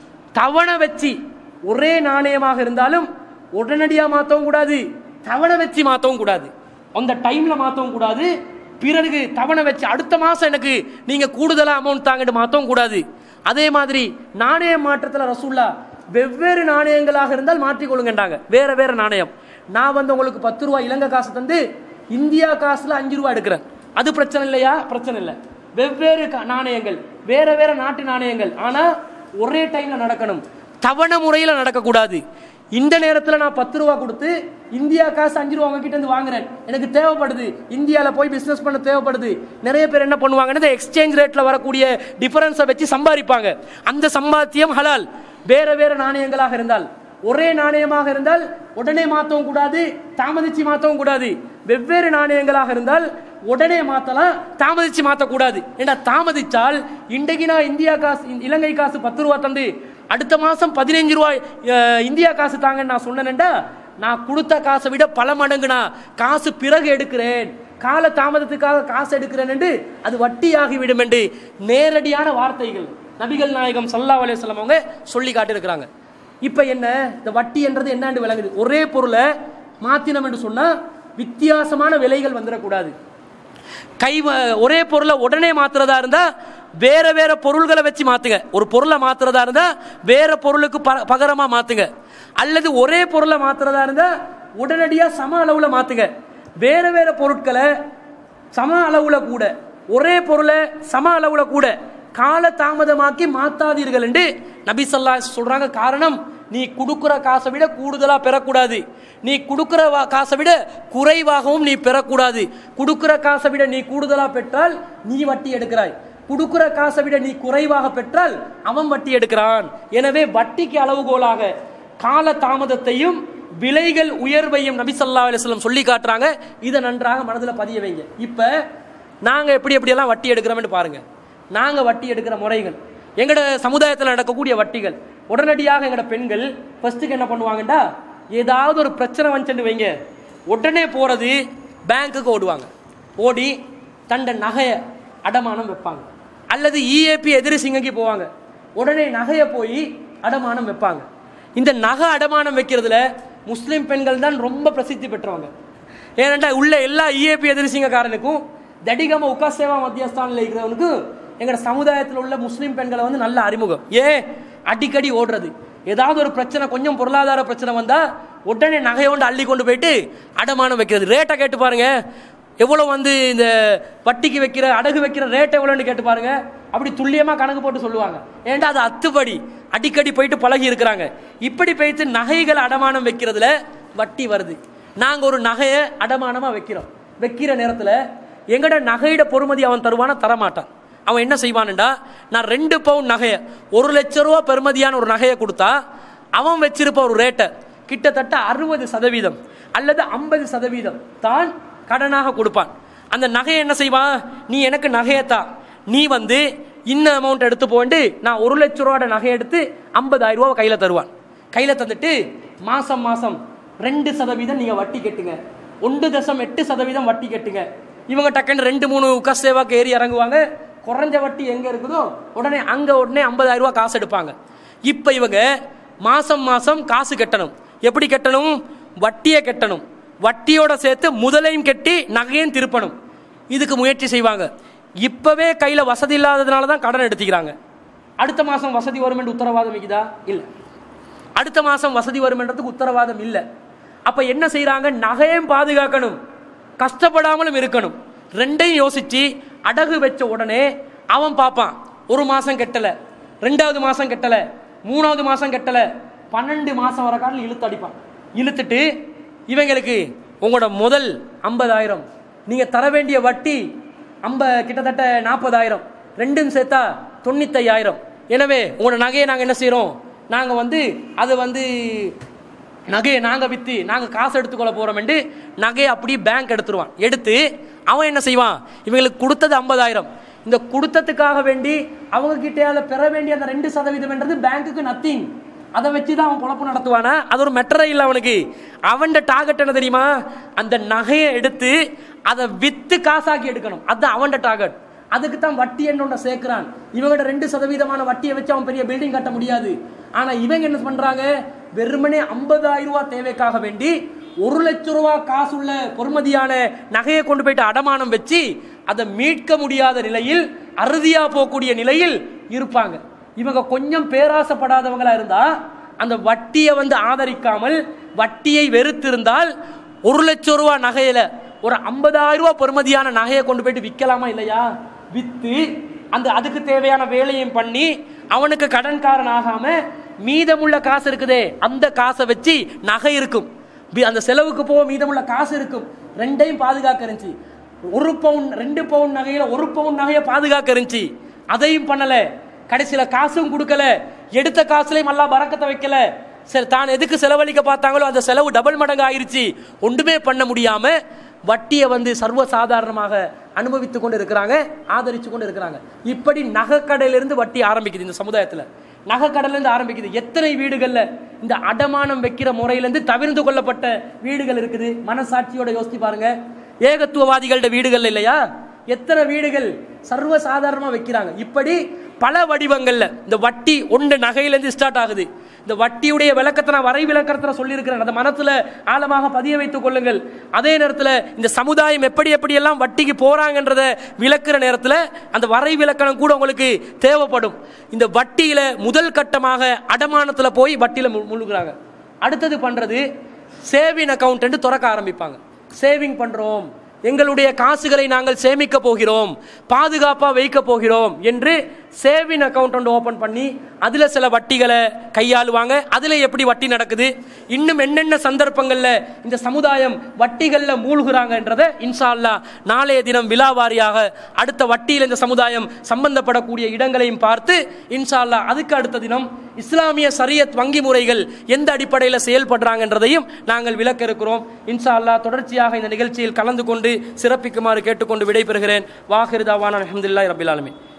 தவணை வச்சு ஒரே நாணயமாக இருந்தாலும் உடனடியாக மாற்றவும் கூடாது தவணை வச்சு மாற்றவும் கூடாது அந்த டைம்ல மாற்றவும் கூடாது பிறகு தவணை வச்சு அடுத்த மாசம் எனக்கு நீங்க கூடுதலா அமௌண்ட் தாங்கிட்டு மாற்றவும் கூடாது அதே மாதிரி நாணய மாற்றத்துல ரசூல்லா வெவ்வேறு நாணயங்களாக இருந்தால் மாற்றிக்கொள்ளுங்கன்றாங்க வேற வேற நாணயம் நான் வந்து உங்களுக்கு பத்து ரூபாய் இலங்கை காசு தந்து இந்தியா காசுல அஞ்சு ரூபாய் எடுக்கிறேன் அது பிரச்சனை இல்லையா பிரச்சனை இல்லை வெவ்வேறு கா- நாணயங்கள் வேற வேற நாட்டு நாணயங்கள் ஆனா ஒரே டைம்ல நடக்கணும் தவணை முறையில் நடக்கக்கூடாது இந்த நேரத்தில் நான் பத்து ரூபா கொடுத்து இந்தியா காசு அஞ்சு ரூபா உங்ககிட்ட இருந்து வாங்குறேன் எனக்கு தேவைப்படுது இந்தியாவில் போய் பிஸ்னஸ் பண்ண தேவைப்படுது நிறைய பேர் என்ன பண்ணுவாங்கன்னா இந்த எக்ஸ்சேஞ்ச் ரேட்டில் வரக்கூடிய டிஃபரன்ஸை வச்சு சம்பாதிப்பாங்க அந்த சம்பாத்தியம் ஹலால் வேற வேற நாணயங்களாக இருந்தால் ஒரே நாணயமாக இருந்தால் உடனே மாற்றவும் கூடாது தாமதிச்சு மாற்றவும் கூடாது வெவ்வேறு நாணயங்களாக இருந்தால் உடனே மாற்றலாம் தாமதிச்சு மாற்றக்கூடாது ஏன்னா தாமதிச்சால் இன்றைக்கு நான் இந்தியா காசு இலங்கை காசு பத்து ரூபா தந்து அடுத்த மாதம் பதினஞ்சு ரூபாய் அஹ், இந்தியா காசு தாங்கன்னு நான் சொன்னேன்டா நான் கொடுத்த காசை விட பல மடங்கு நான் காசு பிறகு எடுக்கிறேன் கால தாமதத்துக்காக காசு எடுக்கிறேன் என்று அது வட்டியாகிவிடும் என்று நேரடியான வார்த்தைகள் நபிகள் நாயகம் சல்லா அலையம் அவங்க சொல்லி காட்டியிருக்கிறாங்க இப்போ என்ன இந்த வட்டி என்றது என்னன்னு விளங்குது ஒரே பொருளை மாத்தினம் என்று சொன்னா வித்தியாசமான விலைகள் வந்துடக்கூடாது கை வ- ஒரே பொருளை உடனே மாத்துறதா இருந்தா வேற வேற பொருள்களை வச்சு மாத்துங்க ஒரு பொருளை மாத்துறதா இருந்தா வேற பொருளுக்கு ப- பகரமா மாத்துங்க அல்லது ஒரே பொருளை மாத்துறதா இருந்தா உடனடியா சம அளவுல மாத்துங்க வேற வேற பொருட்களை சம அளவுல கூட ஒரே பொருளை சம அளவுல கூட கால தாமதமாக்கி மாத்தாதீர்கள் என்று நபி சொல்லா சொல்றாங்க காரணம் நீ கொடுக்கிற காசை விட கூடுதலா பெறக்கூடாது நீ கொடுக்கிற வா- காசை விட குறைவாகவும் நீ பெறக்கூடாது கொடுக்கிற காசை விட நீ கூடுதலா பெற்றால் நீ வட்டி எடுக்கிறாய் கொடுக்கிற காசை விட நீ குறைவாக பெற்றால் அவன் வட்டி எடுக்கிறான் எனவே வட்டிக்கு அளவுகோலாக கால தாமதத்தையும் விலைகள் உயர்வையும் நபி ஸல்லல்லாஹு அலைஹி வஸல்லம் சொல்லி காட்டுறாங்க இதை நன்றாக மனதில் பதிய வைங்க இப்போ நாங்க எப்படி எப்படியெல்லாம் வட்டி எடுக்கிறோம்னு பாருங்க நாங்க வட்டி எடுக்கிற முறைகள் எங்கட சமுதாயத்தில் நடக்கக்கூடிய வட்டிகள் உடனடியாக எங்கட பெண்கள் ஃபர்ஸ்ட்டுக்கு என்ன பண்ணுவாங்கடா ஏதாவது ஒரு பிரச்சனை வந்துச்சுன்னு வைங்க உடனே போறது பேங்க்குக்கு ஓடுவாங்க ஓடி தண்ட நகையை அடமானம் வைப்பாங்க அல்லது இஏபி எதிரி சிங்கங்கி போவாங்க உடனே நகையை போய் அடமானம் வைப்பாங்க இந்த நகை அடமானம் வைக்கிறதுல முஸ்லிம் பெண்கள் தான் ரொம்ப பிரசித்தி பெற்றவங்க ஏனென்றா உள்ள எல்லா இஏபி எதிர்சிங்கக்காரனுக்கும் தடிகம உக்காசேவா மத்தியஸ்தானில் இருக்கிறவனுக்கு எங்களோட சமுதாயத்தில் உள்ள முஸ்லிம் பெண்களை வந்து நல்ல அறிமுகம் ஏன் அடிக்கடி ஓடுறது ஏதாவது ஒரு பிரச்சனை கொஞ்சம் பொருளாதார பிரச்சனை வந்தா உடனே நகையோண்டு அள்ளி கொண்டு போயிட்டு அடமானம் வைக்கிறது ரேட்டை கேட்டு பாருங்க எவ்வளோ வந்து இந்த வட்டிக்கு வைக்கிற அடகு வைக்கிற ரேட் எவ்வளோன்னு கேட்டு பாருங்க அப்படி துல்லியமாக கணக்கு போட்டு சொல்லுவாங்க ஏன்டா அது அத்துப்படி அடிக்கடி போயிட்டு பழகி இருக்கிறாங்க இப்படி போயிட்டு நகைகள் அடமானம் வைக்கிறதுல வட்டி வருது நாங்கள் ஒரு நகையை அடமானமாக வைக்கிறோம் வைக்கிற நேரத்தில் எங்கட நகையிட பொறுமதி அவன் தருவானா தரமாட்டான் அவன் என்ன செய்வான்டா நான் ரெண்டு பவுன் நகையை ஒரு லட்ச ரூபா பெறுமதியான ஒரு நகையை கொடுத்தா அவன் வச்சிருப்ப ஒரு ரேட்டை கிட்டத்தட்ட அறுபது சதவீதம் அல்லது ஐம்பது சதவீதம் தான் கடனாக கொடுப்பான் அந்த நகையை என்ன செய்வான் நீ எனக்கு நகையத்தா நீ வந்து இன்ன அமௌண்ட் எடுத்து போண்டு நான் ஒரு லட்ச ரூபாட நகை எடுத்து ஐம்பதாயிரம் ரூபா கையில் தருவான் கையில் தந்துட்டு மாசம் மாசம் ரெண்டு சதவீதம் நீங்கள் வட்டி கட்டுங்க ஒன்று தசம் எட்டு சதவீதம் வட்டி கட்டுங்க இவங்க டக்குன்னு ரெண்டு மூணு கஸ்தேவாக்கு ஏறி இறங்குவாங்க குறைஞ்ச வட்டி எங்கே இருக்குதோ உடனே அங்கே உடனே ஐம்பதாயிரம் ரூபா காசு எடுப்பாங்க இப்போ இவங்க மாசம் மாசம் காசு கட்டணும் எப்படி கட்டணும் வட்டியை கட்டணும் வட்டியோட சேர்த்து முதலையும் கட்டி நகையும் திருப்பணும் இதுக்கு முயற்சி செய்வாங்க இப்பவே கையில் வசதி இல்லாததுனால தான் கடன் எடுத்துக்கிறாங்க அடுத்த மாதம் வசதி வரும் என்று உத்தரவாதம் இருக்குதா இல்லை அடுத்த மாதம் வசதி வரும்ன்றதுக்கு உத்தரவாதம் இல்லை அப்போ என்ன செய்கிறாங்க நகையும் பாதுகாக்கணும் கஷ்டப்படாமலும் இருக்கணும் ரெண்டையும் யோசிச்சு அடகு வச்ச உடனே அவன் பார்ப்பான் ஒரு மாதம் கெட்டலை ரெண்டாவது மாதம் கெட்டலை மூணாவது மாதம் கெட்டலை பன்னெண்டு மாதம் வர காலம் இழுத்து அடிப்பான் இழுத்துட்டு இவங்களுக்கு உங்களோட முதல் ஐம்பதாயிரம் நீங்கள் தர வேண்டிய வட்டி ஐம்ப கிட்டத்தட்ட நாற்பதாயிரம் ரெண்டும் சேர்த்தா தொண்ணூத்தையாயிரம் எனவே உங்களோட நகையை நாங்கள் என்ன செய்கிறோம் நாங்கள் வந்து அதை வந்து நகையை நாங்கள் விற்று நாங்கள் காசு எடுத்துக்கொள்ள போகிறோம்ட்டு நகையை அப்படியே பேங்க் எடுத்துருவான் எடுத்து அவன் என்ன செய்வான் இவங்களுக்கு கொடுத்தது ஐம்பதாயிரம் இந்த கொடுத்ததுக்காக வேண்டி அவங்க கிட்டே பெற வேண்டிய அந்த ரெண்டு சதவீதம்ன்றது பேங்க்குக்கு நத்திங் அதை வச்சு தான் அவன் குழப்பம் நடத்துவானா அது ஒரு மெட்டரே இல்லை அவனுக்கு அவன் டார்கெட் என்ன தெரியுமா அந்த நகையை எடுத்து அதை வித்து காசாக்கி எடுக்கணும் அதுதான் அவன் டார்கெட் அதுக்கு தான் வட்டி என்ன சேர்க்கிறான் இவங்கள்ட்ட ரெண்டு சதவீதமான வட்டியை வச்சு அவன் பெரிய பில்டிங் கட்ட முடியாது ஆனா இவங்க என்ன பண்றாங்க வெறுமனே ஐம்பதாயிரம் ரூபாய் தேவைக்காக வேண்டி ஒரு லட்ச ரூபா காசு உள்ள பொறுமதியான நகையை கொண்டு போயிட்டு அடமானம் வச்சு அதை மீட்க முடியாத நிலையில் அறுதியா போகக்கூடிய நிலையில் இருப்பாங்க இவங்க கொஞ்சம் பேராசப்படாதவங்களா இருந்தா அந்த வட்டியை வந்து ஆதரிக்காமல் வட்டியை வெறுத்திருந்தால் ஒரு லட்சம் ரூபா நகையில ஒரு ஐம்பதாயிரம் ரூபா பெறுமதியான நகையை கொண்டு போயிட்டு விற்கலாமா இல்லையா வித்து அந்த அதுக்கு தேவையான வேலையும் பண்ணி அவனுக்கு கடன்காரன் ஆகாம மீதமுள்ள காசு இருக்குதே அந்த காசை வச்சு நகை இருக்கும் வி- அந்த செலவுக்கு போக மீதமுள்ள காசு இருக்கும் ரெண்டையும் பாதுகாக்க இருந்துச்சு ஒரு பவுன் ரெண்டு பவுன் நகையில ஒரு பவுன் நகையை பாதுகாக்க இருந்துச்சு அதையும் பண்ணல கடைசியில காசும் கொடுக்கல எடுத்த காசுலையும் அல்லா பறக்கத்தை வைக்கல சரி தான் எதுக்கு செலவழிக்க பார்த்தாங்களோ அந்த செலவு டபுள் மடங்கு ஆயிருச்சு ஒன்றுமே பண்ண முடியாம வட்டியை வந்து சர்வ சாதாரணமாக அனுபவித்து கொண்டு இருக்கிறாங்க ஆதரிச்சு கொண்டு இருக்கிறாங்க இப்படி நகைக்கடையிலிருந்து வட்டி ஆரம்பிக்குது இந்த சமுதாயத்துல நகைக்கடையில இருந்து ஆரம்பிக்குது எத்தனை வீடுகள்ல இந்த அடமானம் வைக்கிற முறையிலிருந்து தவிர்த்து கொள்ளப்பட்ட வீடுகள் இருக்குது மனசாட்சியோட யோசிச்சு பாருங்க ஏகத்துவவாதிகளோட வீடுகள் இல்லையா எத்தனை வீடுகள் சர்வ சாதாரணமா வைக்கிறாங்க இப்படி பல வடிவங்கள்ல இந்த வட்டி ஒன்று நகையிலேருந்து ஸ்டார்ட் ஆகுது இந்த வட்டியுடைய விளக்கத்தை நான் வரை விளக்கத்தில் சொல்லியிருக்கிறேன் அந்த மனத்துல ஆழமாக பதிய வைத்துக் கொள்ளுங்கள் அதே நேரத்தில் இந்த சமுதாயம் எப்படி எப்படி எல்லாம் வட்டிக்கு போறாங்கன்றத விளக்குற நேரத்தில் அந்த வரை விளக்கணம் கூட உங்களுக்கு தேவைப்படும் இந்த வட்டியில முதல் கட்டமாக அடமானத்துல போய் வட்டியில மு- முழுகுறாங்க அடுத்தது பண்றது சேவிங் அக்கௌண்ட் திறக்க ஆரம்பிப்பாங்க சேவிங் பண்றோம் எங்களுடைய காசுகளை நாங்கள் சேமிக்க போகிறோம் பாதுகாப்பா வைக்க போகிறோம் என்று சேவிங் அக்கௌண்ட் ஒன்று ஓபன் பண்ணி அதுல சில வட்டிகளை கையாளுவாங்க அதுல எப்படி வட்டி நடக்குது இன்னும் என்னென்ன சந்தர்ப்பங்கள்ல இந்த சமுதாயம் வட்டிகள்ல மூழ்குறாங்கன்றதை இன்ஷா அல்லாஹ் நாளைய தினம் விழாவாரியாக அடுத்த வட்டியில் இந்த சமுதாயம் சம்பந்தப்படக்கூடிய இடங்களையும் பார்த்து இன்ஷா அல்லாஹ் அதுக்கு அடுத்த தினம் இஸ்லாமிய சரியத் வங்கி முறைகள் எந்த அடிப்படையில் செயல்படுறாங்கன்றதையும் நாங்கள் விளக்க இருக்கிறோம் இன்ஷா அல்லாஹ் தொடர்ச்சியாக இந்த நிகழ்ச்சியில் கலந்து கொண்டு சிறப்பிக்குமாறு கேட்டுக்கொண்டு விடைபெறுகிறேன் வாஹிருதாவான அலமதுல்லாய் ரபில் ஆலமீன்